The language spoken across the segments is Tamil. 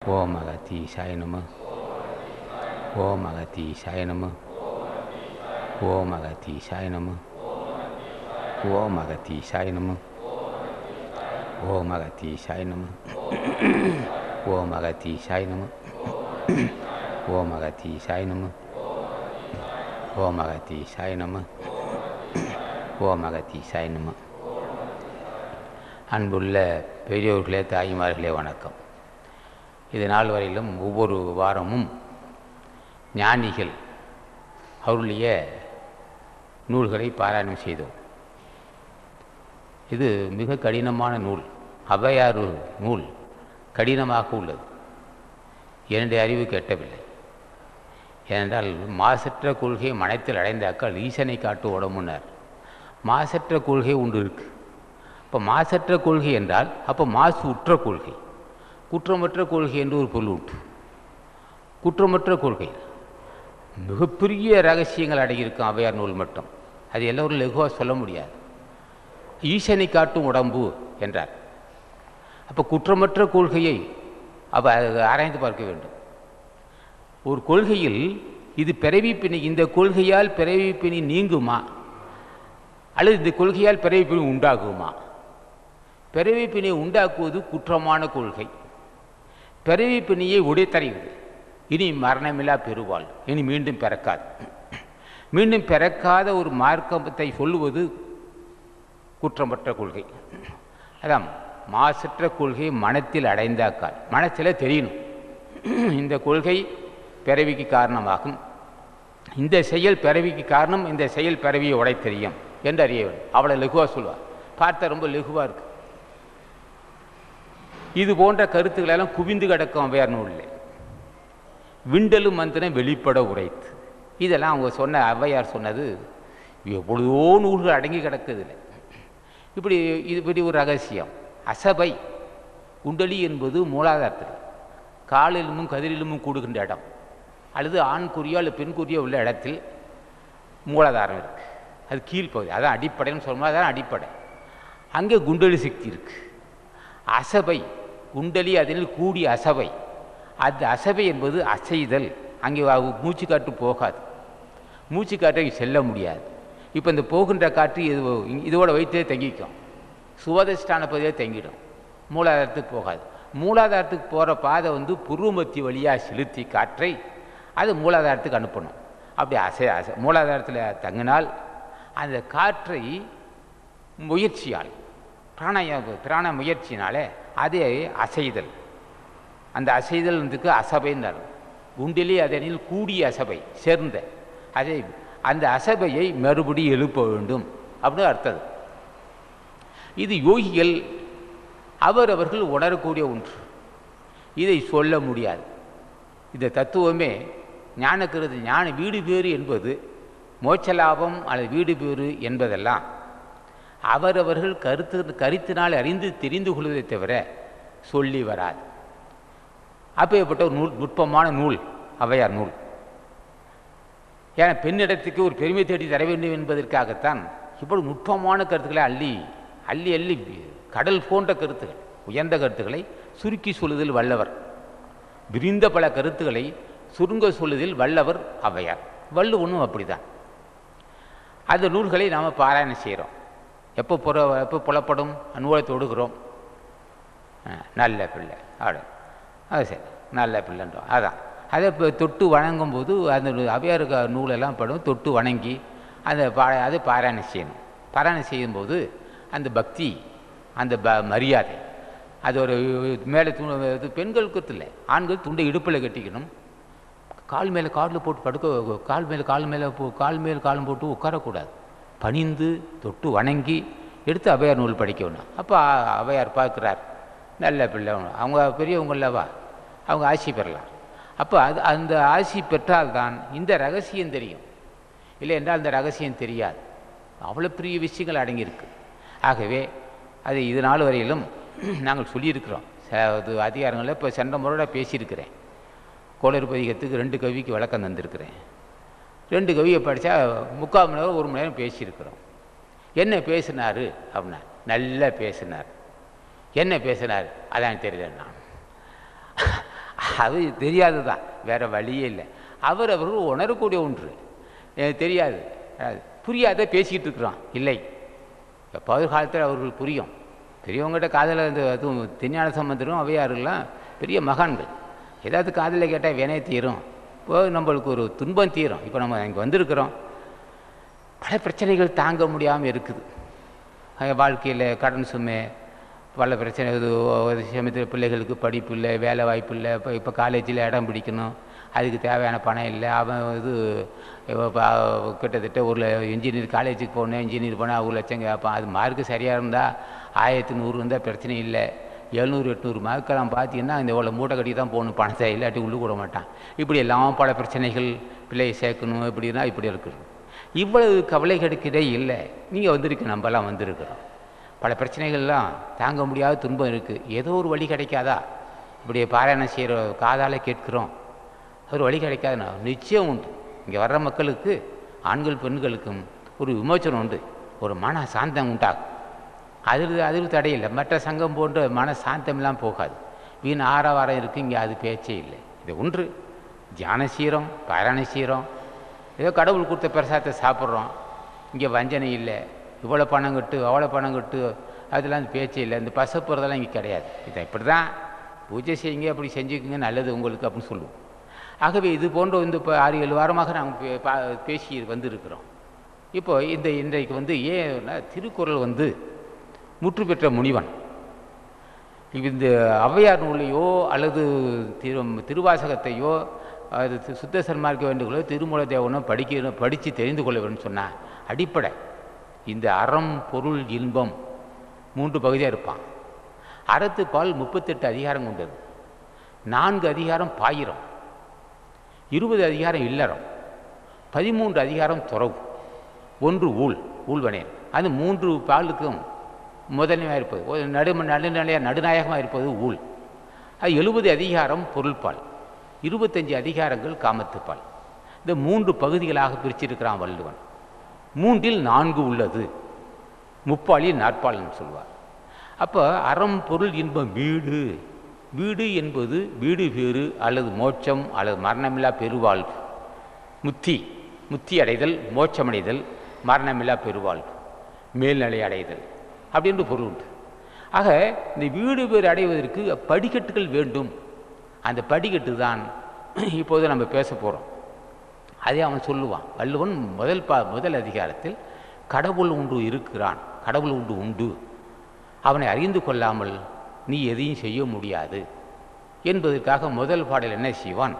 ஓம் அகத்தீசாய நம ஓம் அகத்தீசாய நம ஓம் அகத்தீசாய நம ஓம் அகத்தீசாய நம ஓம் அகத்தீசாய நம ஓம் அகத்தீசாய நம ஓம் அகத்தீசாய நம ஓம் அகத்தீசாய நம ஓம் அகத்தீசாய நம அன்புள்ள பெரியோர்களே தாய்மார்களே வணக்கம் இது நாள் வரையிலும் ஒவ்வொரு வாரமும் ஞானிகள் அவருடைய நூல்களை பாராயணம் செய்தோம் இது மிக கடினமான நூல் அவையாறு நூல் கடினமாக உள்ளது என்னுடைய அறிவு கெட்டவில்லை ஏனென்றால் மாசற்ற கொள்கை மனத்தில் அடைந்தாக்கால் ஈசனை காட்டு உடம்புனார் மாசற்ற கொள்கை ஒன்று இருக்கு இப்போ மாசற்ற கொள்கை என்றால் அப்போ மாசு உற்ற கொள்கை குற்றமற்ற கொள்கை என்று ஒரு பொருள் உண்டு குற்றமற்ற கொள்கை மிகப்பெரிய ரகசியங்கள் அடங்கியிருக்கும் அவையார் நூல் மட்டும் அது எல்லோரும் லகுவாக சொல்ல முடியாது ஈசனை காட்டும் உடம்பு என்றார் அப்போ குற்றமற்ற கொள்கையை அவ ஆராய்ந்து பார்க்க வேண்டும் ஒரு கொள்கையில் இது பிறவி பிணி இந்த கொள்கையால் பிறவி பிணி நீங்குமா அல்லது இந்த கொள்கையால் பிறவி பிணி உண்டாகுமா பிறவி பிணியை உண்டாக்குவது குற்றமான கொள்கை பிறவி பிணியை உடைத்தறிவது இனி மரணமில்லா பெருவாள் இனி மீண்டும் பிறக்காது மீண்டும் பிறக்காத ஒரு மார்க்கத்தை சொல்லுவது குற்றமற்ற கொள்கை அதான் மாசற்ற கொள்கை மனத்தில் அடைந்தாக்கால் மனசில் தெரியணும் இந்த கொள்கை பிறவிக்கு காரணமாகும் இந்த செயல் பிறவிக்கு காரணம் இந்த செயல் பிறவியை உடை தெரியும் என்று அறிய வேண்டும் அவளை லகுவாக சொல்லுவார் பார்த்தா ரொம்ப லகுவாக இருக்கு இது போன்ற கருத்துக்கள் எல்லாம் குவிந்து கிடக்கும் வேற நூலில் விண்டலும் மந்திரம் வெளிப்பட உரைத்து இதெல்லாம் அவங்க சொன்ன ஔவையார் சொன்னது எவ்வளவோ நூல்கள் அடங்கி கிடக்குதுல இப்படி இது இப்படி ஒரு ரகசியம் அசபை குண்டலி என்பது மூலாதாரத்தில் காலிலுமும் கதிரிலுமும் கூடுகின்ற இடம் அல்லது ஆண் குறியோ அல்லது பெண் குறியோ உள்ள இடத்தில் மூலாதாரம் இருக்குது அது கீழ்ப்பகுதி அதான் அடிப்படைன்னு சொல்லும்போது அதான் அடிப்படை அங்கே குண்டலி சக்தி இருக்குது அசபை குண்டலி அதில் கூடிய அசபை அந்த அசபை என்பது அசைதல் அங்கே மூச்சு காற்று போகாது மூச்சு காற்றை செல்ல முடியாது இப்போ இந்த போகின்ற காற்று இது இதோட வைத்தே தங்கிக்கும் சுவதஷ்டான பகுதியே தங்கிடும் மூலாதாரத்துக்கு போகாது மூலாதாரத்துக்கு போகிற பாதை வந்து புருவமத்தி வழியாக செலுத்தி காற்றை அது மூலாதாரத்துக்கு அனுப்பணும் அப்படி அசை அசை மூலாதாரத்தில் தங்கினால் அந்த காற்றை முயற்சியால் பிராணய பிராண முயற்சினாலே அதே அசைதல் அந்த அசைதல்ன்றதுக்கு அசபைன்னார் குண்டிலே அதனில் கூடிய அசபை சேர்ந்த அதை அந்த அசபையை மறுபடி எழுப்ப வேண்டும் அப்படின்னு அர்த்தம் இது யோகிகள் அவரவர்கள் உணரக்கூடிய ஒன்று இதை சொல்ல முடியாது இந்த தத்துவமே ஞானக்கிறது ஞான வீடு பேறு என்பது மோட்ச லாபம் அல்லது வீடு பேறு என்பதெல்லாம் அவரவர்கள் கருத்து கருத்தினால் அறிந்து தெரிந்து கொள்வதை தவிர சொல்லி வராது அப்பேற்பட்ட ஒரு நூல் நுட்பமான நூல் ஔவையார் நூல் ஏன்னா பெண்ணிடத்துக்கு ஒரு பெருமை தேடி தர வேண்டும் என்பதற்காகத்தான் இவ்வளவு நுட்பமான கருத்துக்களை அள்ளி அள்ளி அள்ளி கடல் போன்ற கருத்துக்கள் உயர்ந்த கருத்துக்களை சுருக்கி சொல்லுதல் வல்லவர் விரிந்த பல கருத்துக்களை சுருங்க சொல்லுதில் வல்லவர் ஔவையார் வள்ளுவனும் அப்படிதான் அந்த நூல்களை நாம் பாராயணம் செய்கிறோம் எப்போ புற எப்போ புலப்படும் நூலை தொடுகிறோம் நல்ல பிள்ளை அப்படி அது சரி நல்ல பிள்ளைன்றோம் அதான் அதை இப்போ தொட்டு வணங்கும்போது அந்த அவையார் நூலெல்லாம் படும் தொட்டு வணங்கி அந்த பா அது பாராயணம் செய்யணும் பாராயணம் செய்யும்போது அந்த பக்தி அந்த ப மரியாதை அது ஒரு மேலே து பெண்களுக்கு இல்லை ஆண்கள் துண்டை இடுப்பில் கட்டிக்கணும் கால் மேலே காலில் போட்டு படுக்க கால் மேலே கால் மேலே போ கால் மேல் காலம் போட்டு உட்காரக்கூடாது பணிந்து தொட்டு வணங்கி எடுத்து அவையார் நூல் படிக்கணும் அப்போ அவையார் பார்க்குறார் நல்ல பிள்ளை அவங்க பெரியவங்களவா அவங்க ஆசி பெறலாம் அப்போ அது அந்த ஆசி பெற்றால்தான் இந்த ரகசியம் தெரியும் இல்லை என்றால் அந்த ரகசியம் தெரியாது அவ்வளோ பெரிய விஷயங்கள் அடங்கியிருக்கு ஆகவே அது இது நாள் வரையிலும் நாங்கள் சொல்லியிருக்கிறோம் அது அதிகாரங்களில் இப்போ சென்ற முறையோட பேசியிருக்கிறேன் கோளறு பதிகத்துக்கு ரெண்டு கவிக்கு விளக்கம் தந்திருக்கிறேன் ரெண்டு கவியை படித்தா முக்கால் மணி நேரம் ஒரு மணி நேரம் பேசியிருக்கிறோம் என்ன பேசினார் அப்படின்னா நல்லா பேசினார் என்ன பேசினார் அதான் தெரியல நான் அது தெரியாது தான் வேறு வழியே இல்லை அவர் அவர்கள் உணரக்கூடிய ஒன்று எனக்கு தெரியாது அது புரியாத பேசிக்கிட்டு இருக்கிறோம் இல்லை எப்பாவது காலத்தில் அவர்கள் புரியும் பெரியவங்ககிட்ட காதில் இந்த அதுவும் திருஞான சம்பந்தரும் அவையாறுலாம் பெரிய மகான்கள் ஏதாவது காதில் கேட்டால் வினை தீரும் இப்போ நம்மளுக்கு ஒரு துன்பம் தீரும் இப்போ நம்ம இங்கே வந்திருக்கிறோம் பல பிரச்சனைகள் தாங்க முடியாமல் இருக்குது வாழ்க்கையில் கடன் சுமை பல பிரச்சனை இது ஒரு சமயத்தில் பிள்ளைகளுக்கு படிப்பு இல்லை வேலை வாய்ப்பு இல்லை இப்போ இப்போ காலேஜில் இடம் பிடிக்கணும் அதுக்கு தேவையான பணம் இல்லை அவன் இது இப்போ கிட்டத்தட்ட ஒரு இன்ஜினியர் காலேஜுக்கு போகணும் இன்ஜினியர் போனால் ஒரு லட்சம் கேட்பான் அது மார்க்கு சரியாக இருந்தால் ஆயிரத்தி நூறு இருந்தால் பிரச்சனை இல்லை எழுநூறு எட்நூறு மார்க்கெல்லாம் பார்த்தீங்கன்னா இந்த இவ்வளோ மூட்டை கட்டி தான் போகணும் பணத்தை இல்லாட்டி உள்ளு கூட மாட்டான் இப்படி எல்லாம் பல பிரச்சனைகள் பிள்ளையை சேர்க்கணும் இப்படின்னா இப்படி இருக்குது இவ்வளவு கவலைகளுக்கிடே இல்லை நீங்கள் வந்திருக்கு நம்மலாம் வந்திருக்கிறோம் பல பிரச்சனைகள்லாம் தாங்க முடியாத துன்பம் இருக்குது ஏதோ ஒரு வழி கிடைக்காதா இப்படி பாராயணம் செய்கிற காதால் கேட்குறோம் ஒரு வழி கிடைக்காதுன்னா நிச்சயம் உண்டு இங்கே வர்ற மக்களுக்கு ஆண்கள் பெண்களுக்கும் ஒரு விமோச்சனம் உண்டு ஒரு மன சாந்தம் உண்டாகும் அதில் அதில் தடையில்லை மற்ற சங்கம் போன்ற மன சாந்தம்லாம் போகாது வீண் ஆரவாரம் இருக்குது இங்கே அது பேச்சே இல்லை இது ஒன்று தியான சீரம் பாராயணம் சீரம் ஏதோ கடவுள் கொடுத்த பிரசாதத்தை சாப்பிட்றோம் இங்கே வஞ்சனை இல்லை இவ்வளோ பணம் கட்டு அவ்வளோ பணம் கட்டு அதெல்லாம் அந்த பேச்சே இல்லை இந்த பசப்புறதெல்லாம் இங்கே கிடையாது இதை இப்படி தான் பூஜை செய்யுங்க அப்படி செஞ்சுக்குங்க நல்லது உங்களுக்கு அப்படின்னு சொல்லுவோம் ஆகவே இது போன்ற இந்த இப்போ ஆறு ஏழு வாரமாக நாங்கள் பே பேசி வந்திருக்கிறோம் இப்போ இந்த இன்றைக்கு வந்து ஏன்னா திருக்குறள் வந்து முற்று பெற்ற முனிவன் இந்த ஔவையார் நூலையோ அல்லது திரு திருவாசகத்தையோ அது சுத்த சன்மார்க்க வேண்டுகளோ திருமூல தேவனோ படிக்க படித்து தெரிந்து கொள்ள வேண்டும் சொன்னால் அடிப்படை இந்த அறம் பொருள் இன்பம் மூன்று பகுதியாக இருப்பான் அறத்துப்பால் முப்பத்தெட்டு அதிகாரம் கொண்டது நான்கு அதிகாரம் பாயிரம் இருபது அதிகாரம் இல்லறம் பதிமூன்று அதிகாரம் துறவு ஒன்று ஊழ் ஊழ்வனேன் அது மூன்று பாலுக்கும் முதன்மையாக இருப்பது ஒரு நடு நடுநிலையாக நடுநாயகமாக இருப்பது ஊழ் அது எழுபது அதிகாரம் பொருள்பால் இருபத்தஞ்சு அதிகாரங்கள் காமத்துப்பால் இந்த மூன்று பகுதிகளாக பிரிச்சிருக்கிறான் வள்ளுவன் மூன்றில் நான்கு உள்ளது முப்பாலில் நாற்பால்னு சொல்வார் அப்போ அறம் பொருள் இன்பம் வீடு வீடு என்பது வீடு பேறு அல்லது மோட்சம் அல்லது மரணமில்லா பெருவாழ்வு முத்தி முத்தி அடைதல் மோட்சமடைதல் மரணமில்லா பெருவாழ்வு மேல்நிலை அடைதல் அப்படின்ற பொருள் உண்டு ஆக இந்த வீடு பேர் அடைவதற்கு படிக்கட்டுகள் வேண்டும் அந்த படிக்கட்டு தான் இப்போது நம்ம பேச போகிறோம் அதே அவன் சொல்லுவான் வள்ளுவன் முதல் பா முதல் அதிகாரத்தில் கடவுள் உண்டு இருக்கிறான் கடவுள் உண்டு உண்டு அவனை அறிந்து கொள்ளாமல் நீ எதையும் செய்ய முடியாது என்பதற்காக முதல் பாடல் என்ன செய்வான்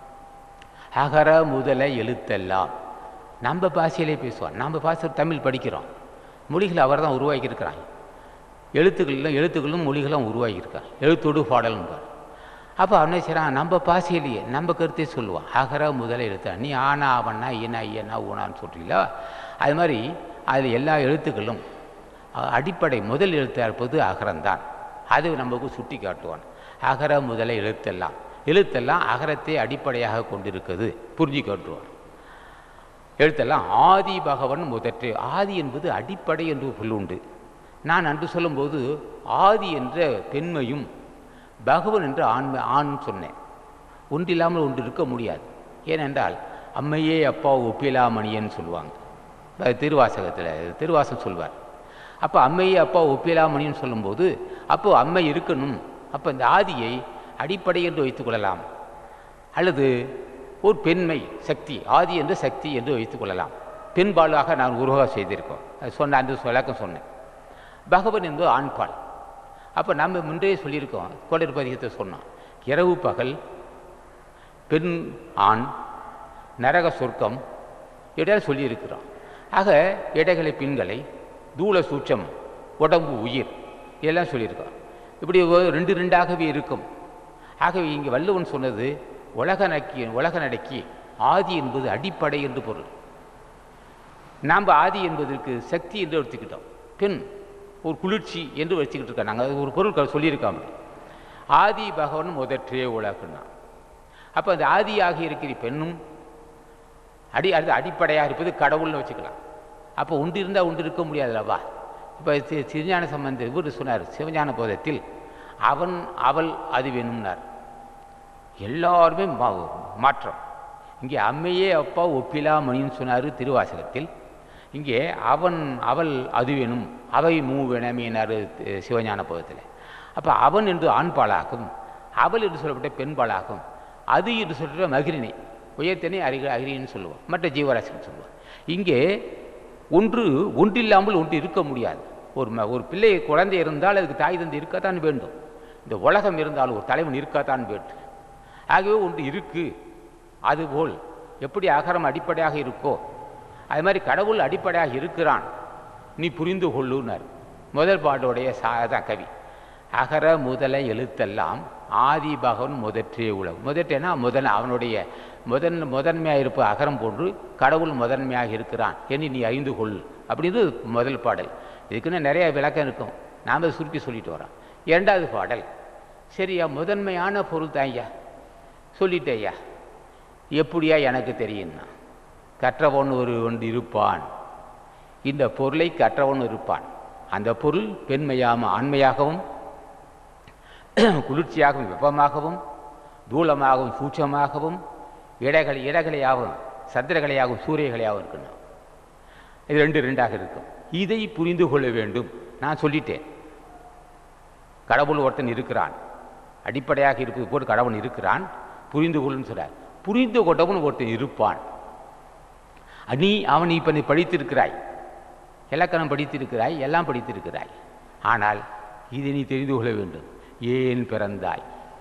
அகர முதல எழுத்தெல்லாம் நம்ம பாஷையிலே பேசுவான் நம்ம பாஷை தமிழ் படிக்கிறோம் மொழிகளை அவர் தான் உருவாக்கியிருக்கிறான் எழுத்துக்களும் எழுத்துக்களும் மொழிகளும் உருவாக்கியிருக்கான் எழுத்தோடு பாடல்பார் அப்போ அவனே செய்கிறான் நம்ம பாசையிலேயே நம்ம கருத்தே சொல்லுவான் அகர முதல எழுத்து நீ ஆனா அவனா ஈனா ஐயனா ஊனான்னு சொல்கிறீங்களா அது மாதிரி அதில் எல்லா எழுத்துக்களும் அடிப்படை முதல் எழுத்தாக இருப்பது அகரம்தான் அது நமக்கு சுட்டி காட்டுவான் அகர முதல எழுத்தெல்லாம் எழுத்தெல்லாம் அகரத்தை அடிப்படையாக கொண்டிருக்கிறது புரிஞ்சு காட்டுவான் எழுத்தெல்லாம் ஆதி பகவன் முதற்று ஆதி என்பது அடிப்படை என்று சொல்லுண்டு நான் அன்று சொல்லும்போது ஆதி என்ற பெண்மையும் பகவன் என்று ஆண்மை ஆண் சொன்னேன் ஒன்றில்லாமல் ஒன்று இருக்க முடியாது ஏனென்றால் அம்மையே அப்பா ஒப்பிலாமணியன்னு சொல்லுவாங்க திருவாசகத்தில் திருவாசகம் சொல்வார் அப்போ அம்மையே அப்பா ஒப்பிலாமணின்னு சொல்லும்போது அப்போ அம்மை இருக்கணும் அப்போ இந்த ஆதியை அடிப்படை என்று வைத்துக்கொள்ளலாம் அல்லது ஒரு பெண்மை சக்தி ஆதி என்று சக்தி என்று வைத்துக்கொள்ளலாம் பெண்பாலாக நான் உருவாக செய்திருக்கோம் அது சொன்ன அந்த விளக்கம் சொன்னேன் பகவன் என்பது ஆண்பால் அப்போ நம்ம முன்றே சொல்லியிருக்கோம் கோடர் பதிகத்தை சொன்னோம் இரவு பகல் பெண் ஆண் நரக சொர்க்கம் இடையில சொல்லியிருக்கிறோம் ஆக இடைகளை பெண்களை தூள சூட்சம் உடம்பு உயிர் இதெல்லாம் சொல்லியிருக்கோம் இப்படி ரெண்டு ரெண்டாகவே இருக்கும் ஆகவே இங்கே வள்ளுவன் சொன்னது உலக நக்கி உலக நடக்கி ஆதி என்பது அடிப்படை என்று பொருள் நாம் ஆதி என்பதற்கு சக்தி என்று எடுத்துக்கிட்டோம் பெண் ஒரு குளிர்ச்சி என்று வச்சுக்கிட்டு இருக்கோம் நாங்கள் அது ஒரு பொருள் சொல்லியிருக்கோம் ஆதி பகவன் முதற்றே உலகன்னா அப்போ அந்த ஆதியாக இருக்கிற பெண்ணும் அடி அது அடிப்படையாக இருப்பது கடவுள்னு வச்சுக்கலாம் அப்போ உண்டு இருந்தால் உண்டு இருக்க முடியாதுல்லவா இப்போ சிவஞான சம்பந்த இவர் சொன்னார் சிவஞான போதத்தில் அவன் அவள் அது வேணும்னார் எல்லாருமே மா- மாற்றம் இங்கே அம்மையே அப்பா ஒப்பிலா மணின்னு சொன்னார் திருவாசகத்தில் இங்கே அவன் அவள் அதுவெனும் அவை மூவெனமீனார் சிவஞான பதத்தில் அப்போ அவன் என்று ஆண்பாளாகும் அவள் என்று சொல்லப்பட்ட பெண்பாளாகும் அது என்று சொல்கிற மகிழினை உயர்த்தனை அருக அகிரின்னு சொல்லுவோம் மற்ற ஜீவராசின்னு சொல்லுவோம் இங்கே ஒன்று ஒன்றில்லாமல் ஒன்று இருக்க முடியாது ஒரு ம ஒரு பிள்ளை குழந்தை இருந்தால் அதுக்கு தாய் தந்தை இருக்கத்தான் வேண்டும் இந்த உலகம் இருந்தால் ஒரு தலைவன் இருக்கத்தான் வேண்டும் ஆகவே ஒன்று இருக்கு அதுபோல் எப்படி அகரம் அடிப்படையாக இருக்கோ அது மாதிரி கடவுள் அடிப்படையாக இருக்கிறான் நீ புரிந்து கொள்ளுனார் முதல் பாட்டோடைய சாதான் கவி அகர முதல எழுத்தெல்லாம் ஆதி பகவன் முதற்றே உலகம் முதற்றேனா முதன் அவனுடைய முதன் முதன்மையாக இருப்ப அகரம் போன்று கடவுள் முதன்மையாக இருக்கிறான் என்று நீ அறிந்து கொள் அப்படின்னு முதல் பாடல் இதுக்குன்னு நிறைய விளக்கம் இருக்கும் நாம் அதை சுருக்கி சொல்லிட்டு வரோம் இரண்டாவது பாடல் சரியா முதன்மையான பொருள் தான் ஐயா சொல்லிட்டேன் ஐயா எப்படியா எனக்கு தெரியும்னா கற்றவன் ஒரு ஒன்று இருப்பான் இந்த பொருளை கற்றவன் இருப்பான் அந்த பொருள் பெண்மையாம ஆண்மையாகவும் குளிர்ச்சியாகவும் வெப்பமாகவும் தூளமாகவும் சூட்சமாகவும் இடைகள் இடகலையாகவும் சந்திரகலையாகவும் சூரியகலையாகவும் இருக்கணும் இது ரெண்டு ரெண்டாக இருக்கும் இதை புரிந்து கொள்ள வேண்டும் நான் சொல்லிட்டேன் கடவுள் ஒருத்தன் இருக்கிறான் அடிப்படையாக இருப்பது போல் கடவுள் இருக்கிறான் புரிந்து கொள்ளுன்னு சொல்றார் புரிந்து கொண்டவன் ஒருத்தன் இருப்பான் நீ அவன் இப்போ நீ படித்திருக்கிறாய் இலக்கணம் படித்திருக்கிறாய் எல்லாம் படித்திருக்கிறாய் ஆனால் இதை நீ தெரிந்து கொள்ள வேண்டும் ஏன் பிறந்தாய்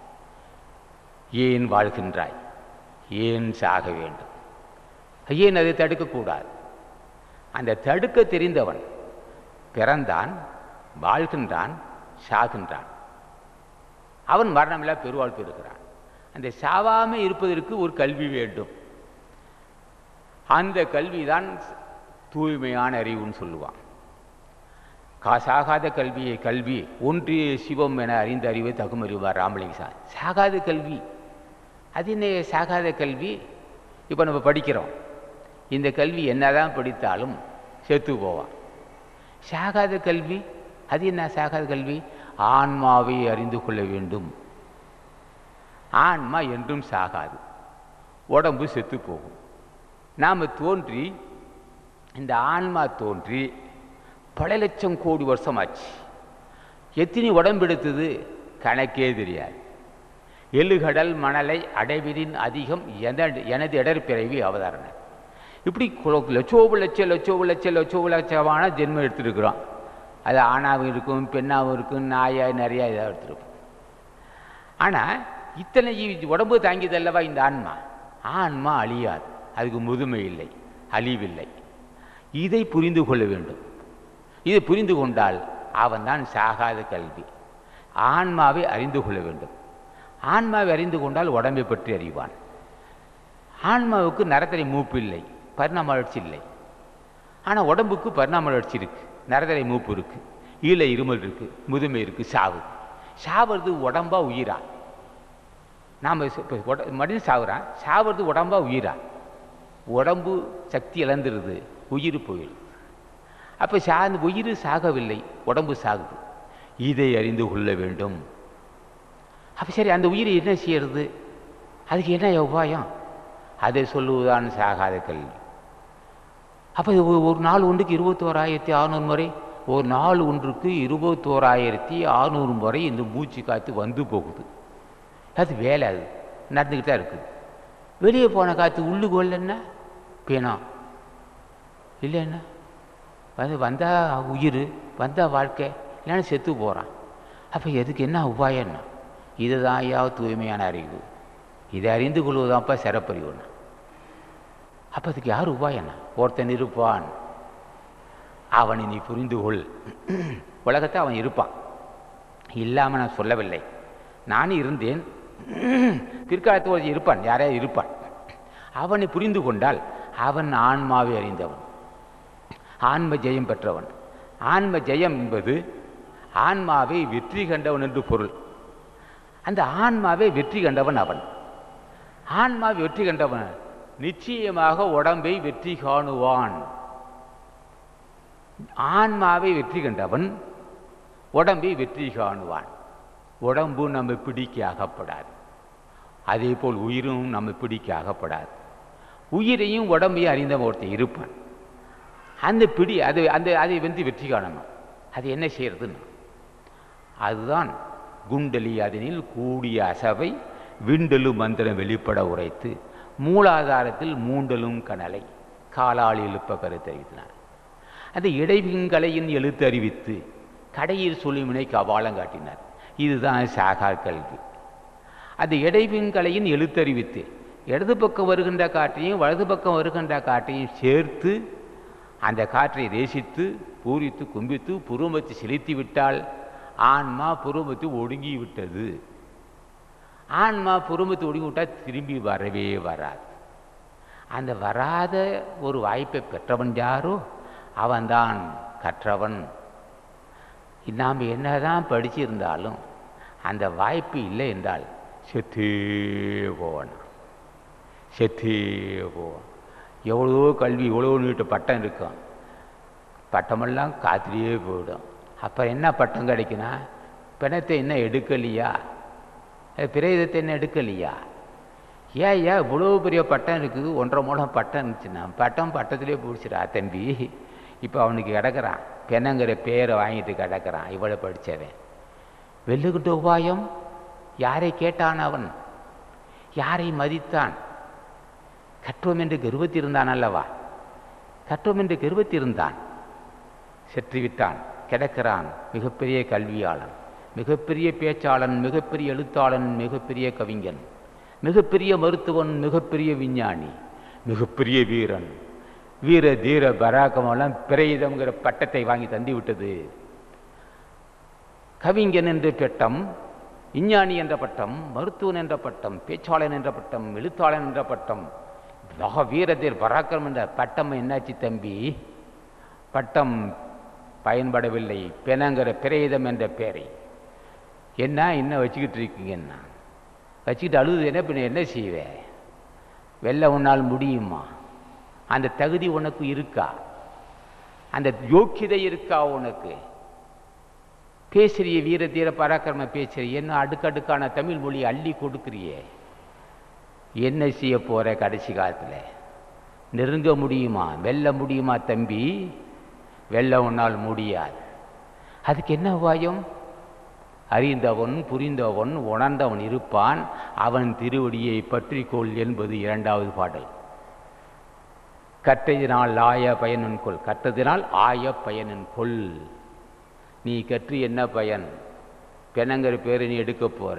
ஏன் வாழ்கின்றாய் ஏன் சாக வேண்டும் ஏன் அதை தடுக்கக்கூடாது அந்த தடுக்க தெரிந்தவன் பிறந்தான் வாழ்கின்றான் சாகின்றான் அவன் மரணமில்லா பெருவாழ் பெறுகிறான் அந்த சாவாமல் இருப்பதற்கு ஒரு கல்வி வேண்டும் அந்த கல்விதான் தூய்மையான அறிவுன்னு சொல்லுவான் காசாகாத கல்வியை கல்வி ஒன்றிய சிவம் என அறிந்த அறிவை தகுமறிவார் ராமலிங்க சார் சாகாத கல்வி அது என்ன சாகாத கல்வி இப்போ நம்ம படிக்கிறோம் இந்த கல்வி என்னதான் படித்தாலும் செத்து போவான் சாகாத கல்வி அது என்ன சாகாத கல்வி ஆன்மாவை அறிந்து கொள்ள வேண்டும் ஆன்மா என்றும் சாகாது உடம்பு செத்து போகும் நாம் தோன்றி இந்த ஆன்மா தோன்றி பல லட்சம் கோடி வருஷமாச்சு எத்தனை உடம்பு எடுத்தது கணக்கே தெரியாது எழுகடல் மணலை அடைவிரின் அதிகம் என எனது இடர்பிறவி அவதாரணை இப்படி குல- லட்சோப லட்சம் லட்சோப லட்சம் லட்சோப லட்சமான ஜென்மம் எடுத்துருக்குறோம் அது ஆணாவும் இருக்கும் பெண்ணாகவும் இருக்கும் நாயாக நிறையா இதாக எடுத்துருப்போம் ஆனால் இத்தனை ஜீவி- உடம்பு தாங்கியதல்லவா இந்த ஆன்மா ஆன்மா அழியாது அதுக்கு முதுமை இல்லை அழிவில்லை இதை புரிந்து கொள்ள வேண்டும் இதை புரிந்து கொண்டால் அவன்தான் சாகாத கல்வி ஆன்மாவை அறிந்து கொள்ள வேண்டும் ஆன்மாவை அறிந்து கொண்டால் உடம்பை பற்றி அறிவான் ஆன்மாவுக்கு நரத்தரை மூப்பு இல்லை பரிணாம வளர்ச்சி இல்லை ஆனால் உடம்புக்கு பரிணாம வளர்ச்சி இருக்கு நரதரை மூப்பு இருக்கு ஈழ இருமல் இருக்கு முதுமை இருக்கு சாவு சாவது உடம்பா உயிரா நாம் இப்போ மனிதன் சாகுறான் சாவது உடம்பா உயிரா உடம்பு சக்தி இழந்துருது உயிர் போயிடுது அப்போ சா அந்த உயிர் சாகவில்லை உடம்பு சாகுது இதை அறிந்து கொள்ள வேண்டும் அப்போ சரி அந்த உயிரை என்ன செய்யறது அதுக்கு என்ன உபாயம் அதை சொல்லுவதுதான் சாகாத கல்வி அப்போ இது ஒரு- ஒரு நாள் ஒன்றுக்கு இருபத்தோராயிரத்தி அறநூறு முறை ஒரு நாள் ஒன்றுக்கு இருபத்தோராயிரத்தி அறநூறு முறை இந்த மூச்சு காற்று வந்து போகுது அது வேலை அது நடந்துக்கிட்டு தான் இருக்குது வெளியே போன காற்று உள்ளுக்கு வரலன்னா பேணம் இல்லைன்னா வந்து வந்தால் உயிர் வந்தால் வாழ்க்கை இல்லைன்னா செத்து போகிறான் அப்போ எதுக்கு என்ன உபாயம்னா இதுதான் ஐயா தூய்மையான அறிவு இதை அறிந்து கொள்வதான்ப்பா சிறப்பறிவுண்ணா அப்போ அதுக்கு யார் உபாயண்ணா ஒருத்தன் இருப்பான் அவனை நீ புரிந்து கொள் உலகத்தை அவன் இருப்பான் இல்லாமல் நான் சொல்லவில்லை நானும் இருந்தேன் பிற்காலத்தில் ஒரு இருப்பான் யாரையா இருப்பான் அவனை புரிந்து கொண்டால் அவன் ஆன்மாவை அறிந்தவன் ஆன்ம ஜெயம் பெற்றவன் ஆன்ம ஜெயம் என்பது ஆன்மாவை வெற்றி கண்டவன் என்று பொருள் அந்த ஆன்மாவை வெற்றி கண்டவன் அவன் ஆன்மாவை வெற்றி கண்டவன் நிச்சயமாக உடம்பை வெற்றி காணுவான் ஆன்மாவை வெற்றி கண்டவன் உடம்பை வெற்றி காணுவான் உடம்பு நம்ம பிடிக்க அகப்படாது அதே போல் உயிரும் நம்ம பிடிக்க அகப்படாது உயிரையும் உடம்பையும் அறிந்த ஒருத்தன் இருப்பான் அந்த பிடி அது அந்த அதை வந்து வெற்றி காணணும் அது என்ன செய்யறதுன்னு அதுதான் குண்டலி அதனில் கூடிய அசவை விண்டலு மந்திரம் வெளிப்பட உரைத்து மூலாதாரத்தில் மூண்டலும் கனலை காலால் எழுப்ப கருத்தறிவித்தனார் அந்த இடைவிங்களையின் எழுத்து அறிவித்து கடையில் சொல்லிமுனை கபாலம் காட்டினார் இதுதான் சாகார் கல்வி அந்த இடைவிங்களையின் எழுத்தறிவித்து இடது பக்கம் வருகின்ற காற்றையும் வலது பக்கம் வருகின்ற காற்றையும் சேர்த்து அந்த காற்றை ரேசித்து பூரித்து கும்பித்து புருமத்தை செலுத்தி விட்டால் ஆன்மா புருமத்து ஒடுங்கி விட்டது ஆன்மா புருமத்து ஒடுங்கி விட்டால் திரும்பி வரவே வராது அந்த வராத ஒரு வாய்ப்பை பெற்றவன் யாரோ அவன்தான் கற்றவன் நாம் என்னதான் படிச்சிருந்தாலும் அந்த வாய்ப்பு இல்லை என்றால் செத்தே போவான் செத்தே போவான் எவ்வளோ கல்வி எவ்வளோ நீட்டு பட்டம் இருக்கும் பட்டமெல்லாம் காத்திலேயே போயிடும் அப்புறம் என்ன பட்டம் கிடைக்குன்னா பிணத்தை என்ன எடுக்கலையா பிரேதத்தை என்ன எடுக்கலையா ஏன் ஏன் இவ்வளோ பெரிய பட்டம் இருக்குது ஒன்றரை மூலம் பட்டம் இருந்துச்சுன்னா பட்டம் பட்டத்திலே பிடிச்சிடா தம்பி இப்போ அவனுக்கு கிடக்கிறான் பெணங்கிற பேரை வாங்கிட்டு கிடக்கிறான் இவ்வளோ படித்தவன் வெல்லுகின்ற உபாயம் யாரை கேட்டான் அவன் யாரை மதித்தான் கற்றோம் என்று கர்வத்திருந்தான் அல்லவா கற்றோம் என்று கர்வத்திருந்தான் செற்றுவிட்டான் கிடக்கிறான் மிகப்பெரிய கல்வியாளன் மிகப்பெரிய பேச்சாளன் மிகப்பெரிய எழுத்தாளன் மிகப்பெரிய கவிஞன் மிகப்பெரிய மருத்துவன் மிகப்பெரிய விஞ்ஞானி மிகப்பெரிய வீரன் வீர தீர பராக்கமெல்லாம் பிரேதம்ங்கிற பட்டத்தை வாங்கி தந்து விட்டது கவிஞன் என்ற பட்டம் விஞ்ஞானி என்ற பட்டம் மருத்துவன் என்ற பட்டம் பேச்சாளன் என்ற பட்டம் எழுத்தாளன் என்ற பட்டம் மக வீரதீர் பராக்கிரம் என்ற பட்டம் என்னாச்சு தம்பி பட்டம் பயன்படவில்லை பெனங்கிற பிரேதம் என்ற பேரை என்ன என்ன வச்சுக்கிட்டு இருக்கீங்கன்னா வச்சுக்கிட்டு அழுது என்ன பின்ன என்ன செய்வேன் வெல்ல உன்னால் முடியுமா அந்த தகுதி உனக்கு இருக்கா அந்த யோக்கியதை இருக்கா உனக்கு பேசுறிய வீர தீர பராக்கிரம பேசுறிய என்ன அடுக்கடுக்கான தமிழ் மொழி அள்ளி கொடுக்குறியே என்ன செய்ய போற கடைசி காலத்தில் நெருங்க முடியுமா வெல்ல முடியுமா தம்பி வெல்ல உன்னால் முடியாது அதுக்கு என்ன உபாயம் அறிந்தவன் புரிந்தவன் உணர்ந்தவன் இருப்பான் அவன் திருவடியை பற்றிக்கொள் என்பது இரண்டாவது பாடல் கற்றதினால் ஆய பயனன் கொள் கற்றதினால் ஆய பயனன் கொள் நீ கற்று என்ன பயன் பெணங்கிற பேரை நீ எடுக்க போற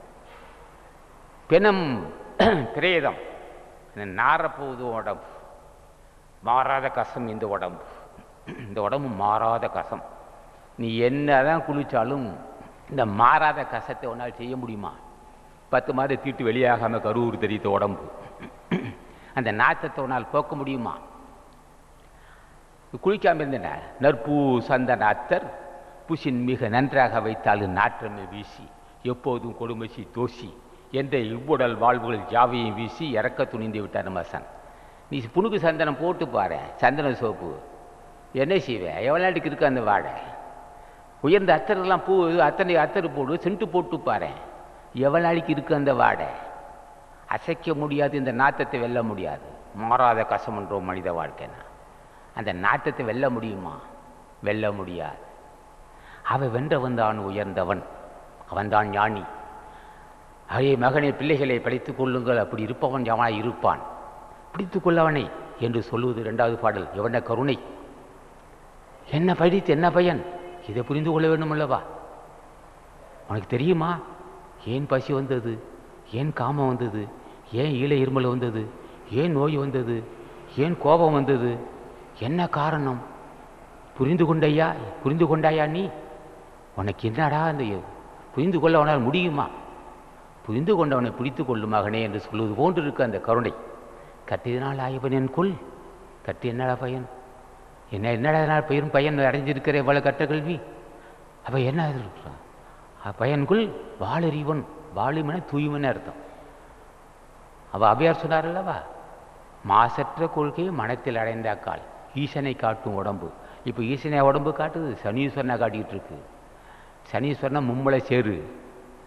பிணம் பிரேதம் நாரப்போகுது உடம்பு மாறாத கசம் இந்த உடம்பு இந்த உடம்பு மாறாத கசம் நீ என்னதான் குளிச்சாலும் இந்த மாறாத கசத்தை உன்னால் செய்ய முடியுமா பத்து மாதம் தீட்டு வெளியாகாமல் கரூர் தெரித்த உடம்பு அந்த நாச்சத்தை உன்னால் போக்க முடியுமா குளிக்காமல் இருந்தன நற்பூ சந்தன அத்தர் புசின் மிக நன்றாக வைத்தால் நாற்றமே வீசி எப்போதும் கொடுமசி தோசி என்ற இவ்வுடல் வாழ்வுகள் ஜாவையும் வீசி இறக்க துணிந்து விட்டார் மசன் நீ புணுக்கு சந்தனம் போட்டு பாரு சந்தன சோப்பு என்ன செய்வேன் எவ்வளோ நாட்டுக்கு இருக்கு அந்த வாடை உயர்ந்த அத்தரெல்லாம் பூ அத்தனை அத்தர் போடு சென்ட்டு போட்டு பாரு எவ்வளோ நாளைக்கு இருக்கு அந்த வாடை அசைக்க முடியாது இந்த நாத்தத்தை வெல்ல முடியாது மாறாத கசமன்றோம் மனித வாழ்க்கைனா அந்த நாட்டத்தை வெல்ல முடியுமா வெல்ல முடியாது அவன் வென்றவன் தான் உயர்ந்தவன் அவன்தான் ஞானி அயே மகனே பிள்ளைகளை படித்துக் கொள்ளுங்கள் அப்படி இருப்பவன் எவனாய் இருப்பான் பிடித்துக் கொள்ளவனை என்று சொல்லுவது இரண்டாவது பாடல் எவன கருணை என்ன படித்து என்ன பயன் இதை புரிந்து கொள்ள வேண்டும் அல்லவா உனக்கு தெரியுமா ஏன் பசி வந்தது ஏன் காமம் வந்தது ஏன் ஈழ இருமல் வந்தது ஏன் நோய் வந்தது ஏன் கோபம் வந்தது என்ன காரணம் புரிந்து கொண்டையா புரிந்து கொண்டாயா நீ உனக்கு என்னடா அந்த புரிந்து கொள்ள அவனால் முடியுமா புரிந்து கொண்டவனை பிடித்து கொள்ளும் மகனே என்று சொல்வது போன்று இருக்கு அந்த கருணை கட்டியதனால் ஆயவன் என் கொல் கட்டி என்னடா பயன் என்ன என்னடா நான் பெரும் பயன் அடைஞ்சிருக்கிற இவ்வளவு கட்ட கல்வி அவ என்ன இருக்கிறான் பயன்குள் வாழறிவன் வாழுமென தூய்மன அர்த்தம் அவ அவையார் சொன்னார் அல்லவா மாசற்ற கொள்கையை மனத்தில் அடைந்தாக்கால் ஈசனை காட்டும் உடம்பு இப்போ ஈசனை உடம்பு காட்டுது சனீஸ்வரனை காட்டிக்கிட்டு இருக்கு சனீஸ்வரனை மும்மலை சேரு